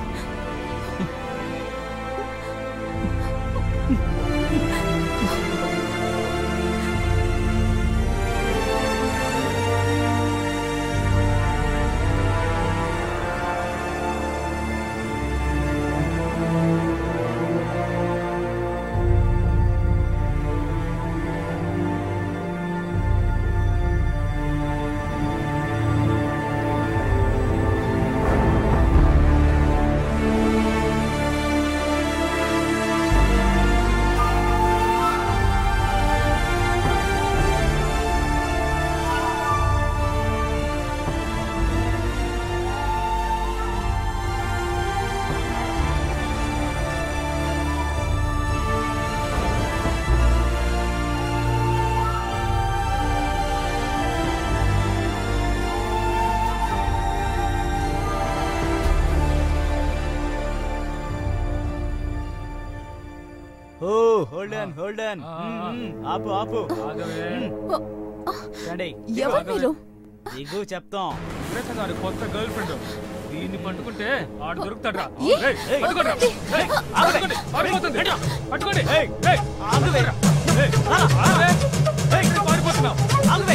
oh hold on hold on ఆపు ఆపు రండి ఎవరు మీరు దిగు చెప్తాం ఇప్పుడే కదా ఆడి కొత్త గర్ల్ ఫ్రెండ్ దీన్ని పట్టుకుంటే ఆడు దొరుకుతాడ్రా ఏ? ఏయ్, ఏయ్, పట్టుకోండి. ఏయ్, పట్టుకోండి. పారిపోతుంది. పట్టుకోండి. ఏయ్, పట్టుకోరా. ఏయ్, ఆగవే. ఏయ్, ఇక్కడ పారిపోతున్నావు. ఆగు.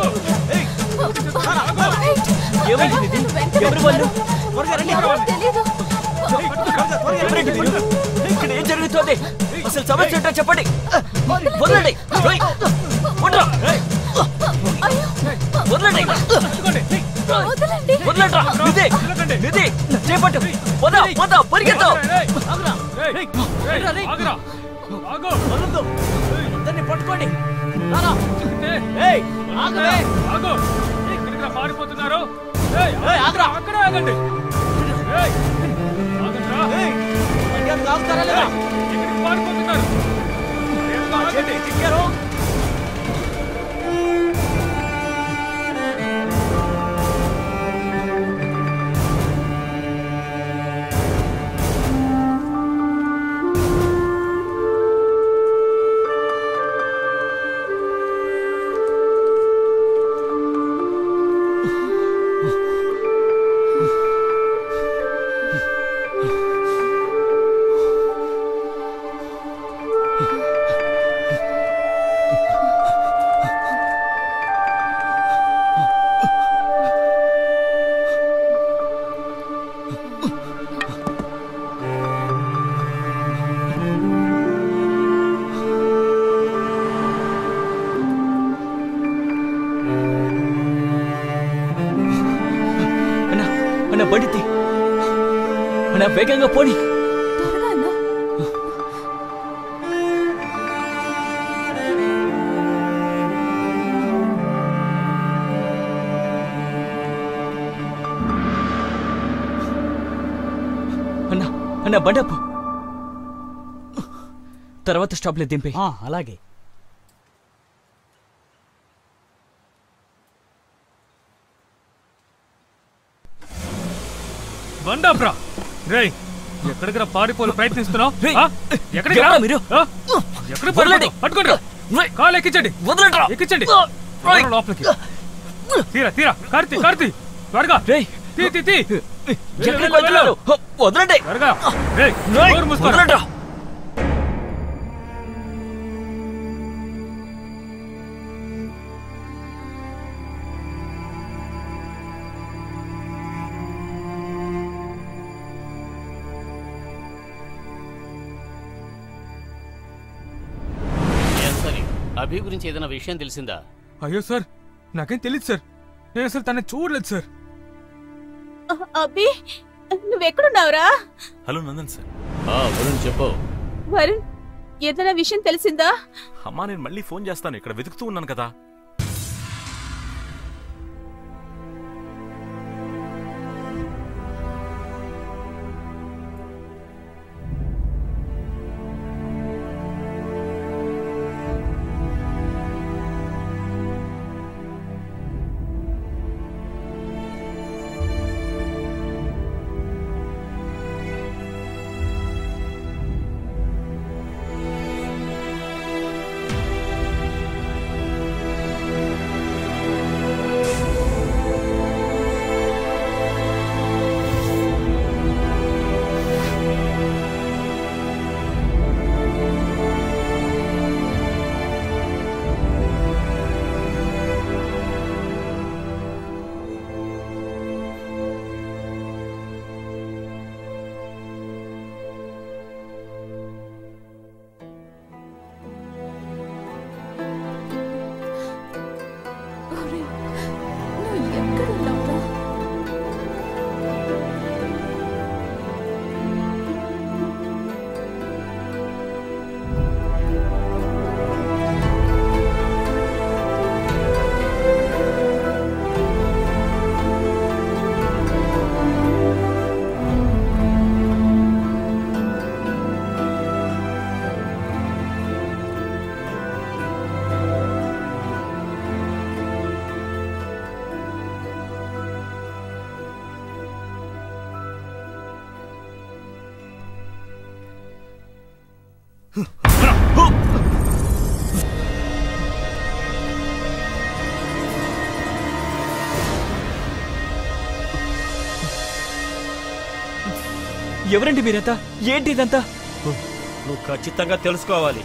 ఏమైంది నిధి ఎవరు వాళ్ళు తెలీదు ఎవరండి మీరు ఇక్కడ ఏం జరుగుతోంది అసలు సమస్య ఏంటో చెప్పండి వదలండి ఓయ్! ఉండరా? వదలండి వదలండి వదలండ్రా నిధి నిధి చేపట్టు పద పద పరిగెత్తు ఏయ్, ఏయ్, ఏయ్, ఆగురా. ఆగు. అందరిని పట్టుకోండి ఏయ్, ఏయ్ ఆగవే ఆగు. ఇక్కడికి రా, పారిపోతున్నారు ఏయ్, ఏయ్, ఆగురా. అక్కడే ఆగండి ఏయ్, ఆగండ్రా. మర్యాదగా ఆగుతారా లేదా ఇక్కడికి పారిపోతున్నారు వేగంగా ఆగండి. చిక్కారు అన్నా అన్న బండితి అన్న వేగంగా పోని త్వరగా అన్నా అన్న అన్న బండప్పు తర్వాత స్టాప్లో దింపే అలాగే బండాప్రా రేయ్ ఎక్కడికి రా పారిపోలు ప్రయత్నిస్తున్నావు ఆ? ఎక్కడికి రా ఎవరా మీరు? ఆ? ఎక్కడికి వదలండి. పారిపోతావు? పట్టుకోండి రా. కాలు ఎక్కించండి వదలండి. ఎక్కించండి రేయ్. ఎవరు లోపలికి తీరా తీరా కార్తీ కార్తీ త్వరగా తీ తీ తీ ఎక్కడికి వెళ్తున్నారు? వదలండి త్వరగా రేయ్ రేయ్, నోరు మూసుకోరా. వదలండి. ఏం సరే అభి గురించి ఏదైనా విషయం తెలిసిందా అయ్యో సార్ నాకేం తెలియదు సార్ నేను అసలు తనని చూడలేదు సార్ అబ్బి నువ్వెక్కడున్నావురా హలో నందన్ సార్ ఆ వరుణ్ చెప్పు వరుణ్ ఏదైనా విషయం తెలిసిందా అమ్మా నేను మళ్ళీ ఫోన్ చేస్తాను ఇక్కడ వెతుకుతూ ఉన్నాను కదా ఎవరండి మీరంతా ఏంటి ఇదంతా నువ్వు ఖచ్చితంగా తెలుసుకోవాలి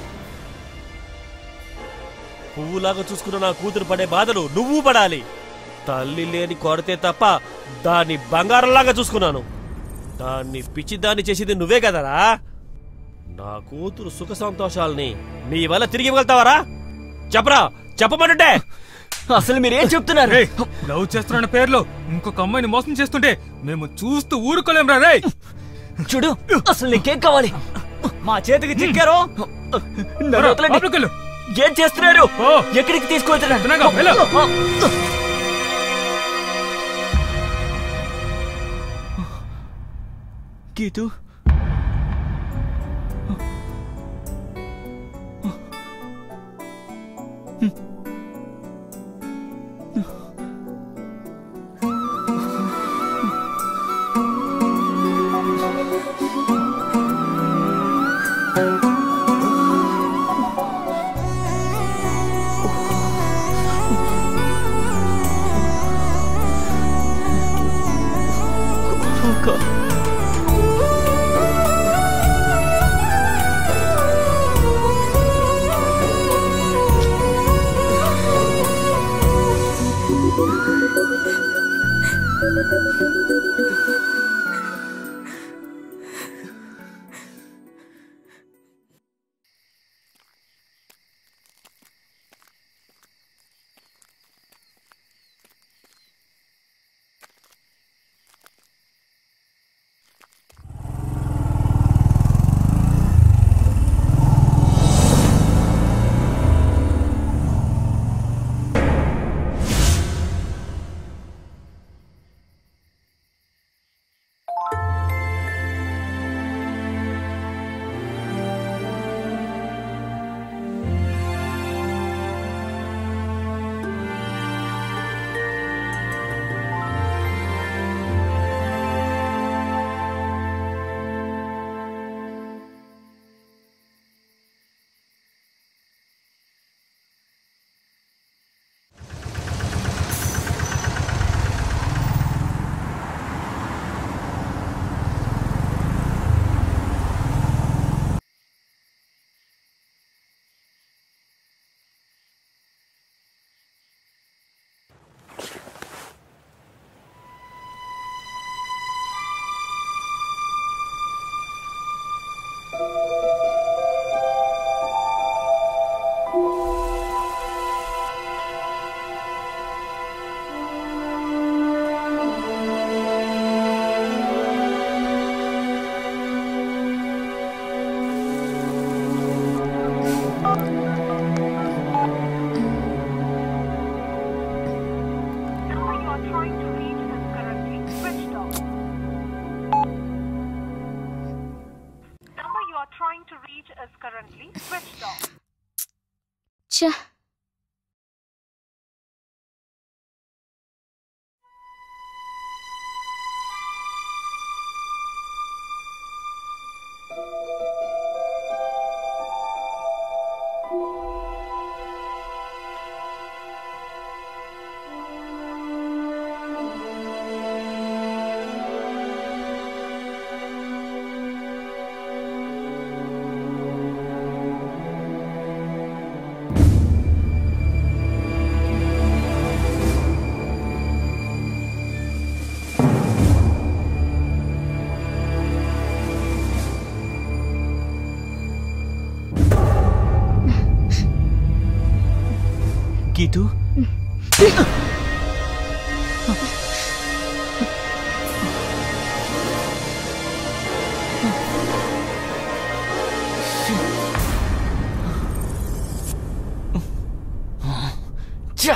పువ్వులాగా చూసుకున్న నా కూతురు పడే బాధలు నువ్వు పడాలి తల్లి లేని కొరతే తప్ప దాన్ని బంగారంలాగా చూసుకున్నాను దాన్ని పిచ్చిదాన్ని చేసేది నువ్వే కదరా నా కూతురు సుఖ సంతోషాలని నీ వల్ల తిరిగి ఇవ్వగలుగుతావరా చెప్పరా చెప్పమంటుంటే అసలు మీరేం చెప్తున్నారు రేయ్, లవ్ చేస్తున్న పేరులో ఇంకొక అమ్మాయిని మోసం చేస్తుంటే మేము చూస్తూ ఊరుకోలేం రా రే చూడు అసలు నీకేం కావాలి మా చేతికి చిక్కారు నన్ను రా, వదలండి. లోపలికి వెళ్ళు. ఏం చేస్తున్నారు ఓ. ఎక్కడికి తీసుకువెళ్తున్నారు తినగా, వెళ్ళు. గీతు ఛ గీతు ఛా!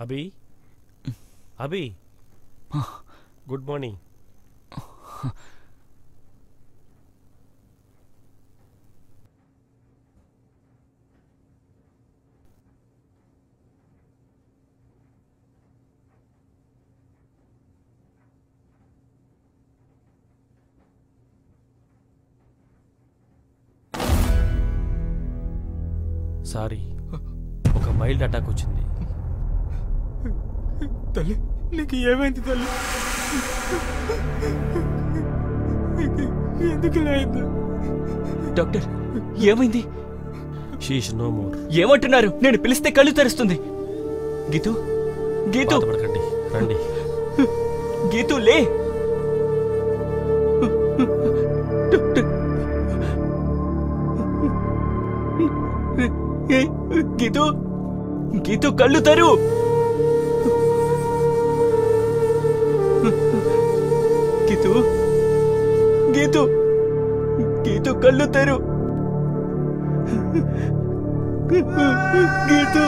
Abhi Abhi good morning sorry ఒక మైల్డ్ అటాక్ వచ్చింది తల్లి నీకు ఏమైంది తల్లి ఎందుకు ఇలా అయింది డాక్టర్ ఏమైంది షీష్ నో మోర్ ఏమంటున్నారు నేను పిలిస్తే కళ్ళు తెరుస్తుంది గీతు గీతు బాధపడకండి రండి గీతు లే ఏ, గీతు గీతు కళ్ళు తెరు గీతు గీతు గీతు కళ్ళు తెరు గీతు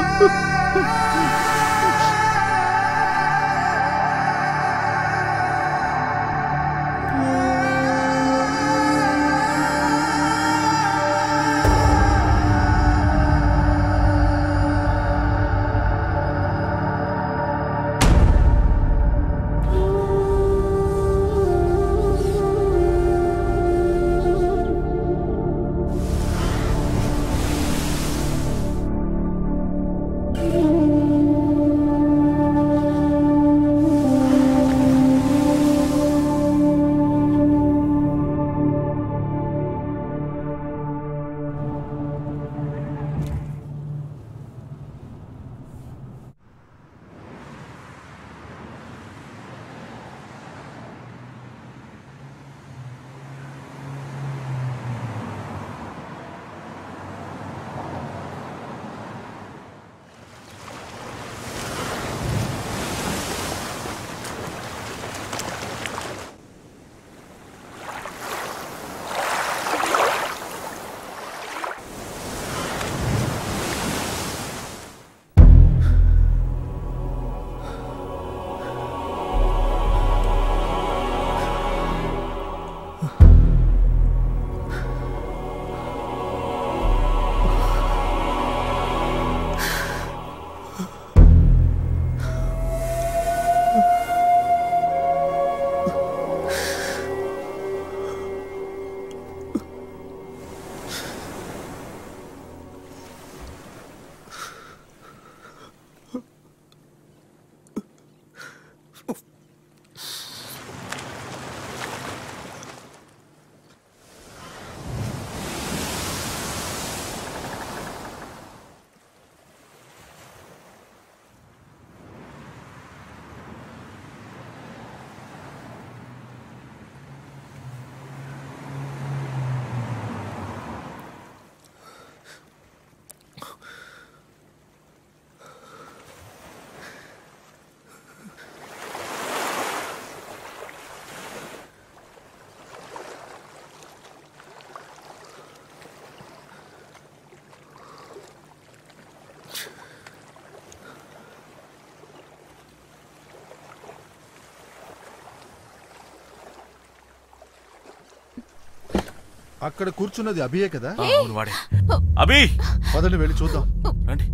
అక్కడ కూర్చున్నది అభియే కదా ఆ, అవును వాడే అభి పదండి వెళ్ళి చూద్దాం రండి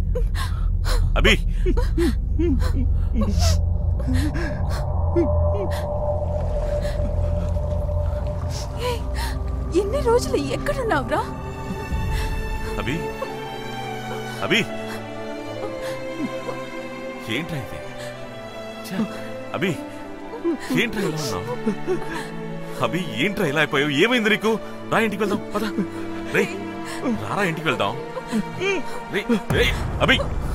అభి ఎన్ని రోజులు ఎక్కడున్నావురా అభి అభి ఏంట్రా ఇది ఛ, అభి ఏంట్రా ఇలా ఉన్నావు అభి ఏంట్రా ఇలా అయిపోయావు ఏమైంది నీకు రా ఇంటికి వెళ్దాం పద రే రారా ఇంటికి వెళ్దాం రే రే అభి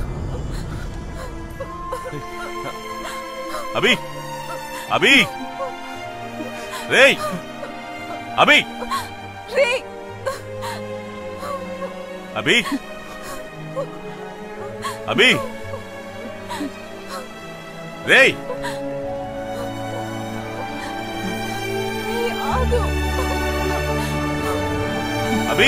అభి అభి రే అభి రే అభి అభి రేయ్ ఆగు అభి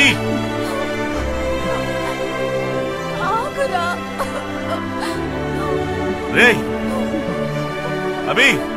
ఆగురా రే అభి